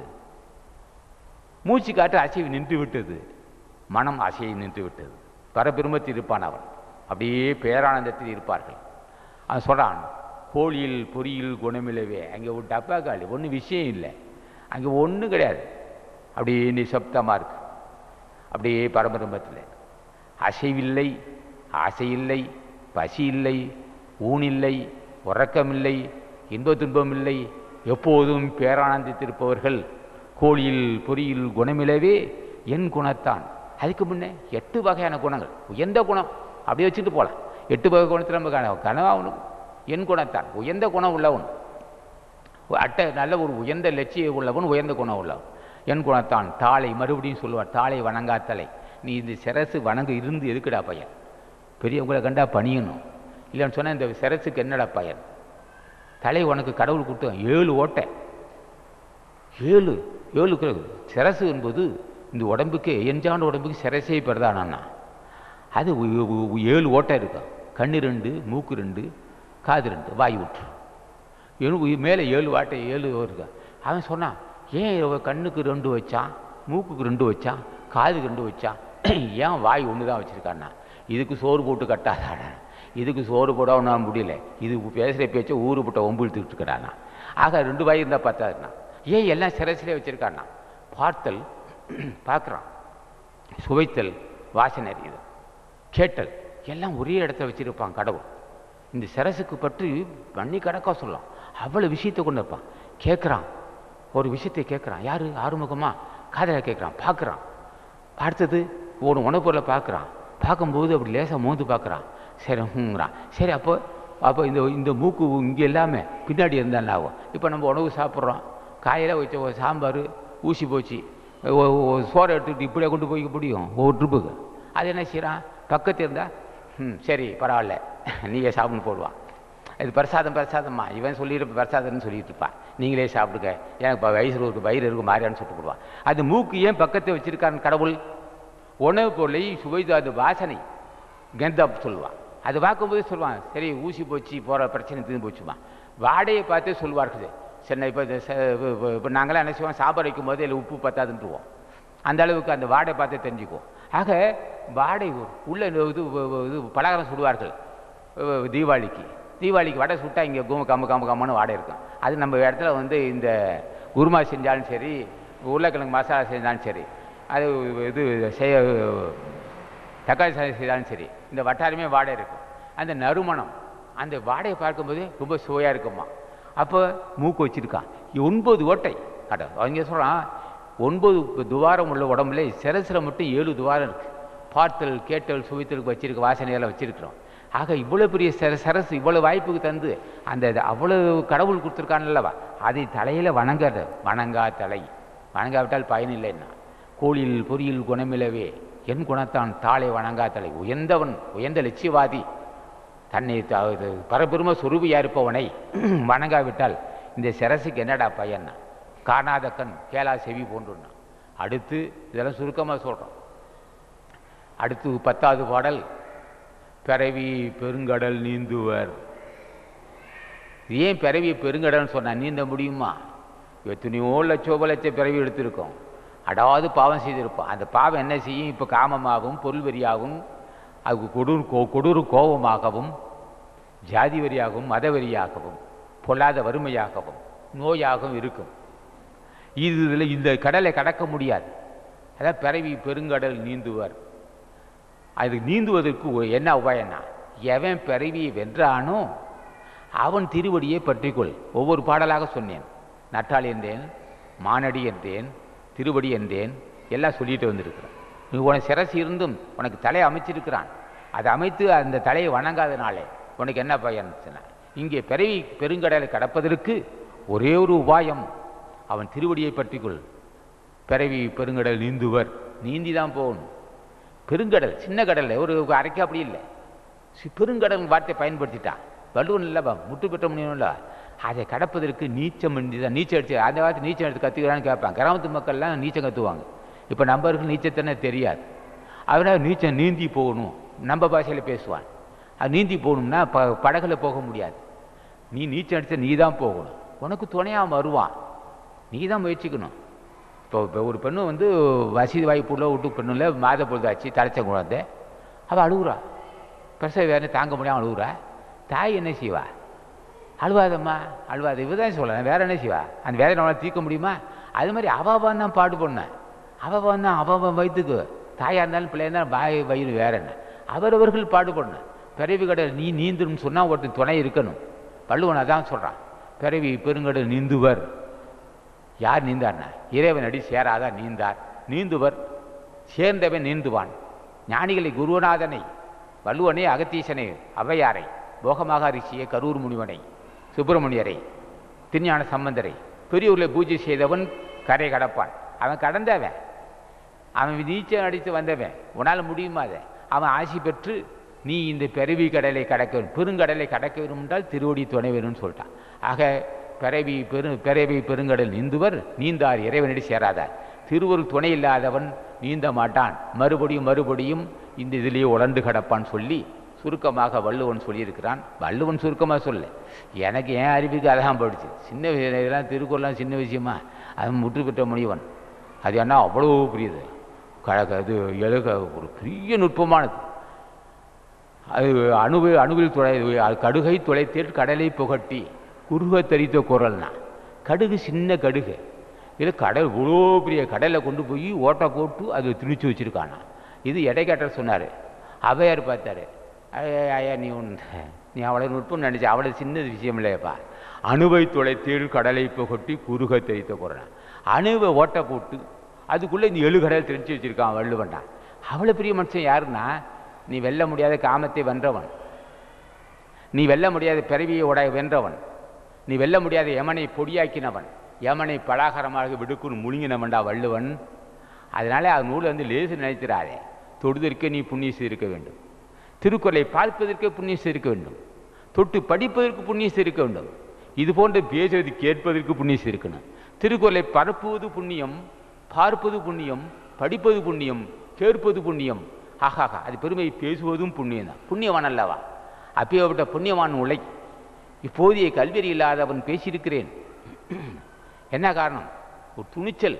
மூச்சு காற்று அசைவு நின்று விட்டது மனம் அசைவு நின்று விட்டது பரபிரமத்தில் இருப்பான் அவன் அப்படியே பேரானந்தத்தில் இருப்பார்கள் அவன் சொல்கிறான் கோழியில் பொறியில் குணமில்லவே அங்கே ஒரு டப்பா காலி ஒன்றும் விஷயம் இல்லை அங்கே ஒன்றும் கிடையாது அப்படியே நிசப்தமாக இருக்கு அப்படியே பரபிரமத்தில் அசைவில்லை ஆசையில்லை பசி இல்லை ஊனில்லை உறக்கமில்லை இன்ப துன்பமில்லை எப்போதும் பேரானந்தித்திருப்பவர்கள் கோழியில் பொறியில் குணமிலவே என் குணத்தான் அதுக்கு முன்னே எட்டு வகையான குணங்கள் உயர்ந்த குணம் அப்படியே வச்சுட்டு போகலாம் எட்டு வகை குணத்தில் நம்ம கன கனவாகணும் என் குணத்தான் உயர்ந்த குணம் உள்ளவன் அட்டை நல்ல ஒரு உயர்ந்த லட்சியம் உள்ளவன் உயர்ந்த குணம் உள்ளவன் என் குணத்தான் தாளை மறுபடியும் சொல்லுவார் தாளை வணங்காத்தலை நீ இந்த சிரசு வணங்க இருந்து எதுக்குடா பையன் பெரியவங்களை கண்டா பணியணும் இல்லைன்னு சொன்னால் இந்த சிரசுக்கு என்னடா பயன் தலை உனக்கு கடவுள் கொடுத்தோம் ஏழு ஓட்டை ஏழு ஏழு கிலோ- சிரசு என்பது இந்த உடம்புக்கு எஞ்சாண்ட உடம்புக்கு சிரசே பிரதானா அது உ- உ- உ- ஏழு ஓட்டை இருக்கும் கண்ணு ரெண்டு மூக்கு ரெண்டு காது ரெண்டு வாய் விட்டுரு ஏழு மேலே ஏழு வாட்டை ஏழு இருக்கு அவன் சொன்னான் ஏன் இவன் கண்ணுக்கு ரெண்டு வச்சான் மூக்குக்கு ரெண்டு வச்சான் காதுக்கு ரெண்டு வச்சான் ஏன் வாய் ஒன்று தான் வச்சுருக்கான்னா இதுக்கு சோறு போட்டு கட்டாதாடா இதுக்கு சோறு போட ஒன்றால் முடியல இது பேசுகிற பேச்சை ஊரு போட்ட ஒம்பு இழுத்துக்கிட்டு இருக்கிறானா ஆக ரெண்டு வாய் இருந்தால் பத்தாதுண்ணா ஏன் எல்லாம் சிரசிலே வச்சுருக்கான்னா பார்த்தல் பார்க்குறான் சுவைத்தல் வாசனை அறியுது கேட்டல் எல்லாம் ஒரே இடத்துல வச்சிருப்பான் கடவுள் இந்த சிரசுக்கு பற்றி பண்ணி கணக்கா சொல்லலாம் அவ்வளோ விஷயத்தை கொண்டு இருப்பான் கேட்குறான் ஒரு விஷயத்தை கேட்குறான் யாரு ஆறுமுகமா காதலை கேட்குறான் பார்க்குறான் அடுத்தது ஒரு உணவு பொருளை பார்க்குறான் பார்க்கும்போது அப்படி லேசாக மோந்து பார்க்குறான் சரி ஹூங்கிறான் சரி அப்போ அப்போ இந்த இந்த மூக்கு இங்கே எல்லாமே பின்னாடி இருந்தால் ஆகும் இப்போ நம்ம உணவு சாப்பிட்றோம் காலையில் வச்ச ஒரு சாம்பார் ஊசி போச்சு ஒ- ஒ- சோறை எடுத்துக்கிட்டு இப்படியே கொண்டு போய்க்க முடியும் ஒவ்வொரு ட்ரிப்புக்கு அது என்ன செய்கிறான் பக்கத்தில் இருந்தால் ம் சரி பரவாயில்ல நீங்கள் சாப்பிட்டு போடுவான் இது பிரசாதம் பிரசாதம்மா இவன் சொல்லிட்டு பிரசாதம்னு சொல்லிட்டு இருப்பான் நீங்களே சாப்பிடுங்க எனக்கு இப்போ வயசு இருக்கு வயிறு இருக்கு மாறியான்னு சொல்லிட்டு போடுவான் அது மூக்கு ஏன் பக்கத்தை வச்சிருக்கான் கடவுள் உணவு பொருளை சுவைது அது வாசனை கந்தம் சொல்லுவான் அது பார்க்கும்போது சொல்லுவான் சரி ஊசி போச்சு போகிற பிரச்சனை தீர்ந்து போச்சுமா வாடையை பார்த்தே சொல்லுவார்கள் சரி இப்போ இப்போ நாங்களாம் என்ன செய்வோம் சாம்பார் வைக்கும்போது இதில் உப்பு பத்தாதுன்ட்டுருவோம் அந்த அளவுக்கு அந்த வாடை பார்த்தே தெரிஞ்சுக்குவோம் ஆக வாடை உள்ள இது இது பலகாரம் சுடுவார்கள் அஹ் தீபாவளிக்கு தீபாவளிக்கு வடை சுட்டா இங்கே கும் கம்மு கம்மு கம்முன்னு வாடை இருக்கும் அது நம்ம இடத்துல வந்து இந்த குருமா செஞ்சாலும் சரி உருளைக்கிழங்கு மசாலா செஞ்சாலும் சரி அது இது செய்ய தக்காளி சாதம் செய்தாலும் சரி இந்த வட்டாரமே வாடை இருக்கும் அந்த நறுமணம் அந்த வாடையை பார்க்கும்போது ரொம்ப சுவையாக இருக்குமா அப்போ மூக்கு வச்சிருக்கான் ஒன்பது ஓட்டை அட அவங்க சொல்கிறான் ஒன்பது துவாரம் உள்ள உடம்புல சிரசில் மட்டும் ஏழு துவாரம் இருக்கு பார்த்தல் கேட்டல் சுவைத்தலுக்கு வச்சிருக்க வாசனையெல்லாம் வச்சிருக்கிறோம் ஆக இவ்வளோ பெரிய சர சரசு இவ்வளோ வாய்ப்புக்கு தந்து அந்த இது அவ்வளவு கடவுள் கொடுத்துருக்கான்லவா அதை தலையில் வணங்காத வணங்கா தலை வணங்காவிட்டால் பயனில்லைன்னா கோழியில் பொறியில் குணமிலவே என் குணத்தான் தாளை வணங்கா தலை உயர்ந்தவன் உயர்ந்த லட்சியவாதி தன்னை த- இது பரபெரும சொரூபியா இருப்பவனை வணங்காவிட்டால் இந்த சிரசுக்கு என்னடா பயன்னா காணாத கண் கேளா செவி போன்றுன்னா அடுத்து இதெல்லாம் சுருக்கமாக சொல்கிறோம் அடுத்து பத்தாவது பாடல் பிறவி பெருங்கடல் நீந்துவர் இது ஏன் பிறவி பெருங்கடல்னு சொன்னா நீந்த முடியுமா எத்தனையோ லட்சோப லட்ச பிறவி எடுத்திருக்கோம் அடாவது பாவம் செய்திருப்போம் அந்த பாவம் என்ன செய்யும் இப்போ காமமாகவும் பொருள் வெறியாகவும் அது கொடூர் கோ கொடூர கோபமாகவும் ஜாதி வெறியாகவும் மத வெறியாகவும் பொல்லாத வறுமையாகவும் நோயாகவும் இருக்கும் இது இதில் இந்த கடலை கடக்க முடியாது அதான் பிறவி பெருங்கடல் நீந்துவர் அது நீந்துவதற்கு ஒ- என்ன உபாயம்னா எவன் பிறவியை வென்றானோ அவன் திருவடியை பற்றிக்கொள் ஒவ்வொரு பாடலாக சொன்னேன் நட்டாள் என்றேன் மானடி என்றேன் திருவடி என்றேன் எல்லாம் சொல்லிட்டு வந்திருக்கிறேன் நீ உனக்கு சிரசு இருந்தும் உனக்கு தலை அமைச்சிருக்கிறான் அதை அமைத்து அந்த தலையை வணங்காதனாலே உனக்கு என்ன பயன் சொன்னார். இங்கே பிறவி பெருங்கடலை கடப்பதற்கு ஒரே ஒரு உபாயம் அவன் திருவடியை பற்றிக்கொள் பிறவி பெருங்கடல் நீந்துவர் நீந்தி தான் போகணும் பெருங்கடல் சின்ன கடல் ஒரு அரைக்க அப்படி இல்லை சி- பெருங்கடல் வார்த்தை பயன்படுத்திட்டான் வள்ளுவன் இல்லைப்பா முட்டு பெற்ற முடியும்ல அதை கடப்பதற்கு நீச்சம் தான் நீச்சல் அடிச்சு அந்த வார்த்தை நீச்சல் எடுத்து கற்றுக்கிறான்னு கேட்பாங்க கிராமத்து மக்கள்லாம் நீச்சம் கற்றுவாங்க இப்போ நம்பருக்கு நீச்சத்தனே தெரியாது அவனால் நீச்சல் நீந்தி போகணும் நம்ம பாஷையில் பேசுவான் அது நீந்தி போகணும்னா ப படகுல போக முடியாது நீ நீச்சல் அடிச்ச நீ தான் போகணும் உனக்கு துணையாக வருவான் நீ தான் முயற்சிக்கணும் இப்போ இப்போ ஒரு பெண்ணு வந்து வசதி வாய்ப்புள்ள விட்டு பெண்ணுல மாத பொழுதாச்சு தலைச்ச குழந்தை அவள் அழுகுறா பிரசவ வேதனை தாங்க முடியாமல் அழுகுறா தாய் என்ன செய்வா அழுவாதம்மா அழுவாத இவ தான் சொல்லலாம் வேற என்ன செய்வா அந்த வேதனை அவளால் தீர்க்க முடியுமா அது மாதிரி அவன் தான் பாடு பண்ணேன் அவன் தான் அவன் வயிற்றுக்கு தாயாக இருந்தாலும் பிள்ளையா இருந்தாலும் வாய் வயிறு வேற என்ன அவரவர்கள் பாடுபடணும் பிறவி கடல் நீ நீந்துன்னு சொன்னால் ஒருத்தன் துணை இருக்கணும் வள்ளுவன் அதான் சொல்கிறான் பிறவி பெருங்கடல் நீந்துவர் யார் நீந்தார்னா இறைவன் அடி சேராதான் நீந்தார் நீந்துவர் சேர்ந்தவன் நீந்துவான் ஞானிகளை குருநாதனை வள்ளுவனை அகத்தீசனை ஔவையாரை போகமாக ரிஷியை கரூர் முனிவனை சுப்பிரமணியரை திருஞான சம்பந்தரை பெரியவர்களை பூஜை செய்தவன் கரை கடப்பான் அவன் கடந்தவன் அவன் நீச்சல் அடித்து வந்தவன் உன்னால் முடியுமா அதை அவன் ஆசி பெற்று நீ இந்த பிறவி கடலை கடக்க வேண்டும் பெருங்கடலை கடக்க வேண்டும் என்றால் திருவடி துணை வேணும்னு சொல்லிட்டான் ஆக பிறவி பெரு பிறவி பெருங்கடல் நீந்துவர் நீந்தார் இறைவனடி சேராதார் திருவருள் துணை இல்லாதவன் நீந்த மாட்டான் மறுபடியும் மறுபடியும் இந்த இதிலேயே உழண்டு கிடப்பான்னு சொல்லி சுருக்கமாக வள்ளுவன் சொல்லியிருக்கிறான் வள்ளுவன் சுருக்கமாக சொல்ல எனக்கு என் அறிவுக்கு அதான் போயிடுச்சு சின்ன விஷயம் இதெல்லாம் திருக்குறள்லாம் சின்ன விஷயமா அவன் முற்று பெற்ற முனிவன் அது என்ன அவ்வளோ பெரியது கழக அது எழுக ஒரு பெரிய நுட்பமானது அது அணுவு அணுவில் துளை அது கடுகை துளைத்தேட் கடலை புகட்டி குறுக தரித்த குரல்னா கடுகு சின்ன கடுகு இது கடல் இவ்வளோ பெரிய கடலை கொண்டு போய் ஓட்டை போட்டு அது திணிச்சு வச்சிருக்கானா இது எடைக்காட்டர் சொன்னார் அவையார் பார்த்தாரு ஐயா ஐயா நீ உன் நீ அவ்வளோ நுட்பம் நினச்ச அவ்வளோ சின்ன விஷயம் இல்லையப்பா அணுவை துளைத்தேள் கடலை புகட்டி குறுக தெரித்த குரல் அணுவை ஓட்டை போட்டு அதுக்குள்ளே இந்த எழு கடல் தெரிஞ்சு வச்சிருக்கான் வள்ளுவன்னா அவ்வளோ பெரிய மனுஷன் யாருன்னா நீ வெல்ல முடியாத காமத்தை வென்றவன் நீ வெல்ல முடியாத பிறவியை உடைய வென்றவன் நீ வெல்ல முடியாத யமனை பொடியாக்கினவன் யமனை பலாகரமாக விடுக்குன்னு முழுங்கினவன்டா வள்ளுவன் அதனால அது நூலை வந்து லேசு நினைத்திராதே தொடுதற்கே நீ புண்ணியம் செய்திருக்க வேண்டும் திருக்குறளை பார்ப்பதற்கே புண்ணியம் செய்திருக்க வேண்டும் தொட்டு படிப்பதற்கு புண்ணியம் செய்திருக்க வேண்டும் இது போன்ற பேசுவது கேட்பதற்கு புண்ணியம் செய்திருக்கணும் திருக்குறளை பரப்புவது புண்ணியம் பார்ப்பது புண்ணியம் படிப்பது புண்ணியம் கேட்பது புண்ணியம் ஆகாகா அது பெருமை பேசுவதும் புண்ணியம் தான் புண்ணியவான் அல்லவா அப்பேற்பட்ட புண்ணியவான் உலை இப்போதைய கல்வியறி இல்லாதவன் பேசியிருக்கிறேன் என்ன காரணம் ஒரு துணிச்சல்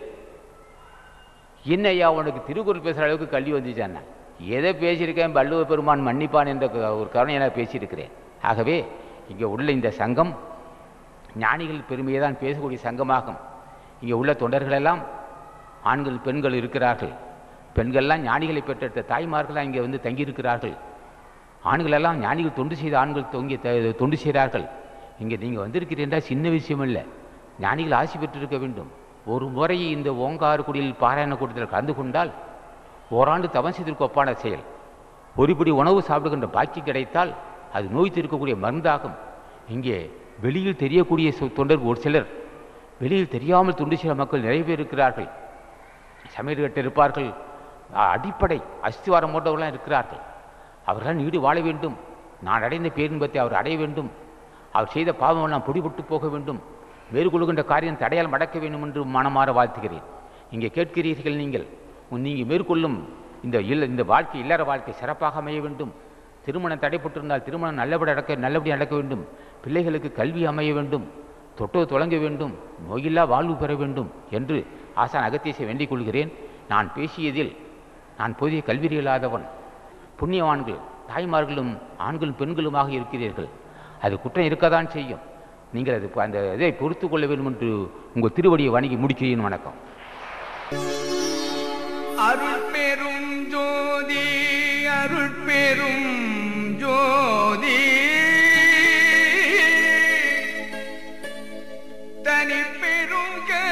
என்ன ஐயா உனக்கு திருக்குறள் பேசுகிற அளவுக்கு கல்வி வந்துச்சான்னா எதை பேசியிருக்கேன் வள்ளுவ பெருமான் மன்னிப்பான் என்ற க- ஒரு கருணை என பேசியிருக்கிறேன் ஆகவே இங்கே உள்ள இந்த சங்கம் ஞானிகள் பெருமையை தான் பேசக்கூடிய சங்கமாகும் இங்கே உள்ள தொண்டர்களெல்லாம் ஆண்கள் பெண்கள் இருக்கிறார்கள் பெண்கள்லாம் ஞானிகளை பெற்றெடுத்த தாய்மார்கள்லாம் இங்கே வந்து தங்கியிருக்கிறார்கள் ஆண்களெல்லாம் ஞானிகள் தொண்டு செய்த ஆண்கள் தொங்கி த- தொண்டு செய்கிறார்கள் இங்கே நீங்கள் வந்திருக்கிறீன்றா சின்ன விஷயம் இல்லை ஞானிகள் ஆசி பெற்றிருக்க வேண்டும் ஒரு முறை இந்த ஓங்காரக்குடியில் பாராயண கூட்டத்தில் கலந்து கொண்டால் ஓராண்டு தவம் செய்திருக்க ஒப்பான செயல் ஒருபடி உணவு சாப்பிடுகின்ற பாக்கி கிடைத்தால் அது நோய் தீர்க்கக்கூடிய மருந்தாகும் இங்கே வெளியில் தெரியக்கூடிய சொ- தொண்டர் ஒரு சிலர் வெளியில் தெரியாமல் தொண்டு செய்கிற மக்கள் நிறைய பேர் இருக்கிறார்கள் சமையல் இருப்பார்கள் அ- அடிப்படை அஸ்திவாரம் போன்றவர்களாம் இருக்கிறார்கள் அவர்களால் நீடு வாழ வேண்டும் நான் அடைந்த பேரின்பத்தை அவர் அடைய வேண்டும் அவர் செய்த பாவமெல்லாம் பொடிபட்டு போக வேண்டும் மேற்கொள்கின்ற காரியம் தடையால் மடக்க வேண்டும் என்று மனமாற வாழ்த்துகிறேன் இங்கே கேட்கிறீர்கள் நீங்கள் உன் நீங்கள் மேற்கொள்ளும் இந்த இல்ல இந்த வாழ்க்கை இல்லற வாழ்க்கை சிறப்பாக அமைய வேண்டும் திருமணம் தடைப்பட்டிருந்தால் திருமணம் நல்லபடி நடக்க நல்லபடி நடக்க வேண்டும் பிள்ளைகளுக்கு கல்வி அமைய வேண்டும் தொட்டோ தொடங்க வேண்டும் நோயில்லா வாழ்வு பெற வேண்டும் என்று ஆசான் அகத்தீசை வேண்டிக் கொள்கிறேன் நான் பேசியதில் நான் புதிய கல்வி இல்லாதவன் புண்ணியவான்கள் தாய்மார்களும் ஆண்களும் பெண்களுமாக இருக்கிறீர்கள் அது குற்றம் இருக்கத்தான் செய்யும் நீங்கள் அது அந்த இதை பொறுத்து கொள்ள வேண்டும் என்று உங்கள் திருவடியை வணங்கி முடிக்கிறேன் வணக்கம் அருட்பெரும் ஜோதி அருட்பெரும் ஜோதி தனி பெரும்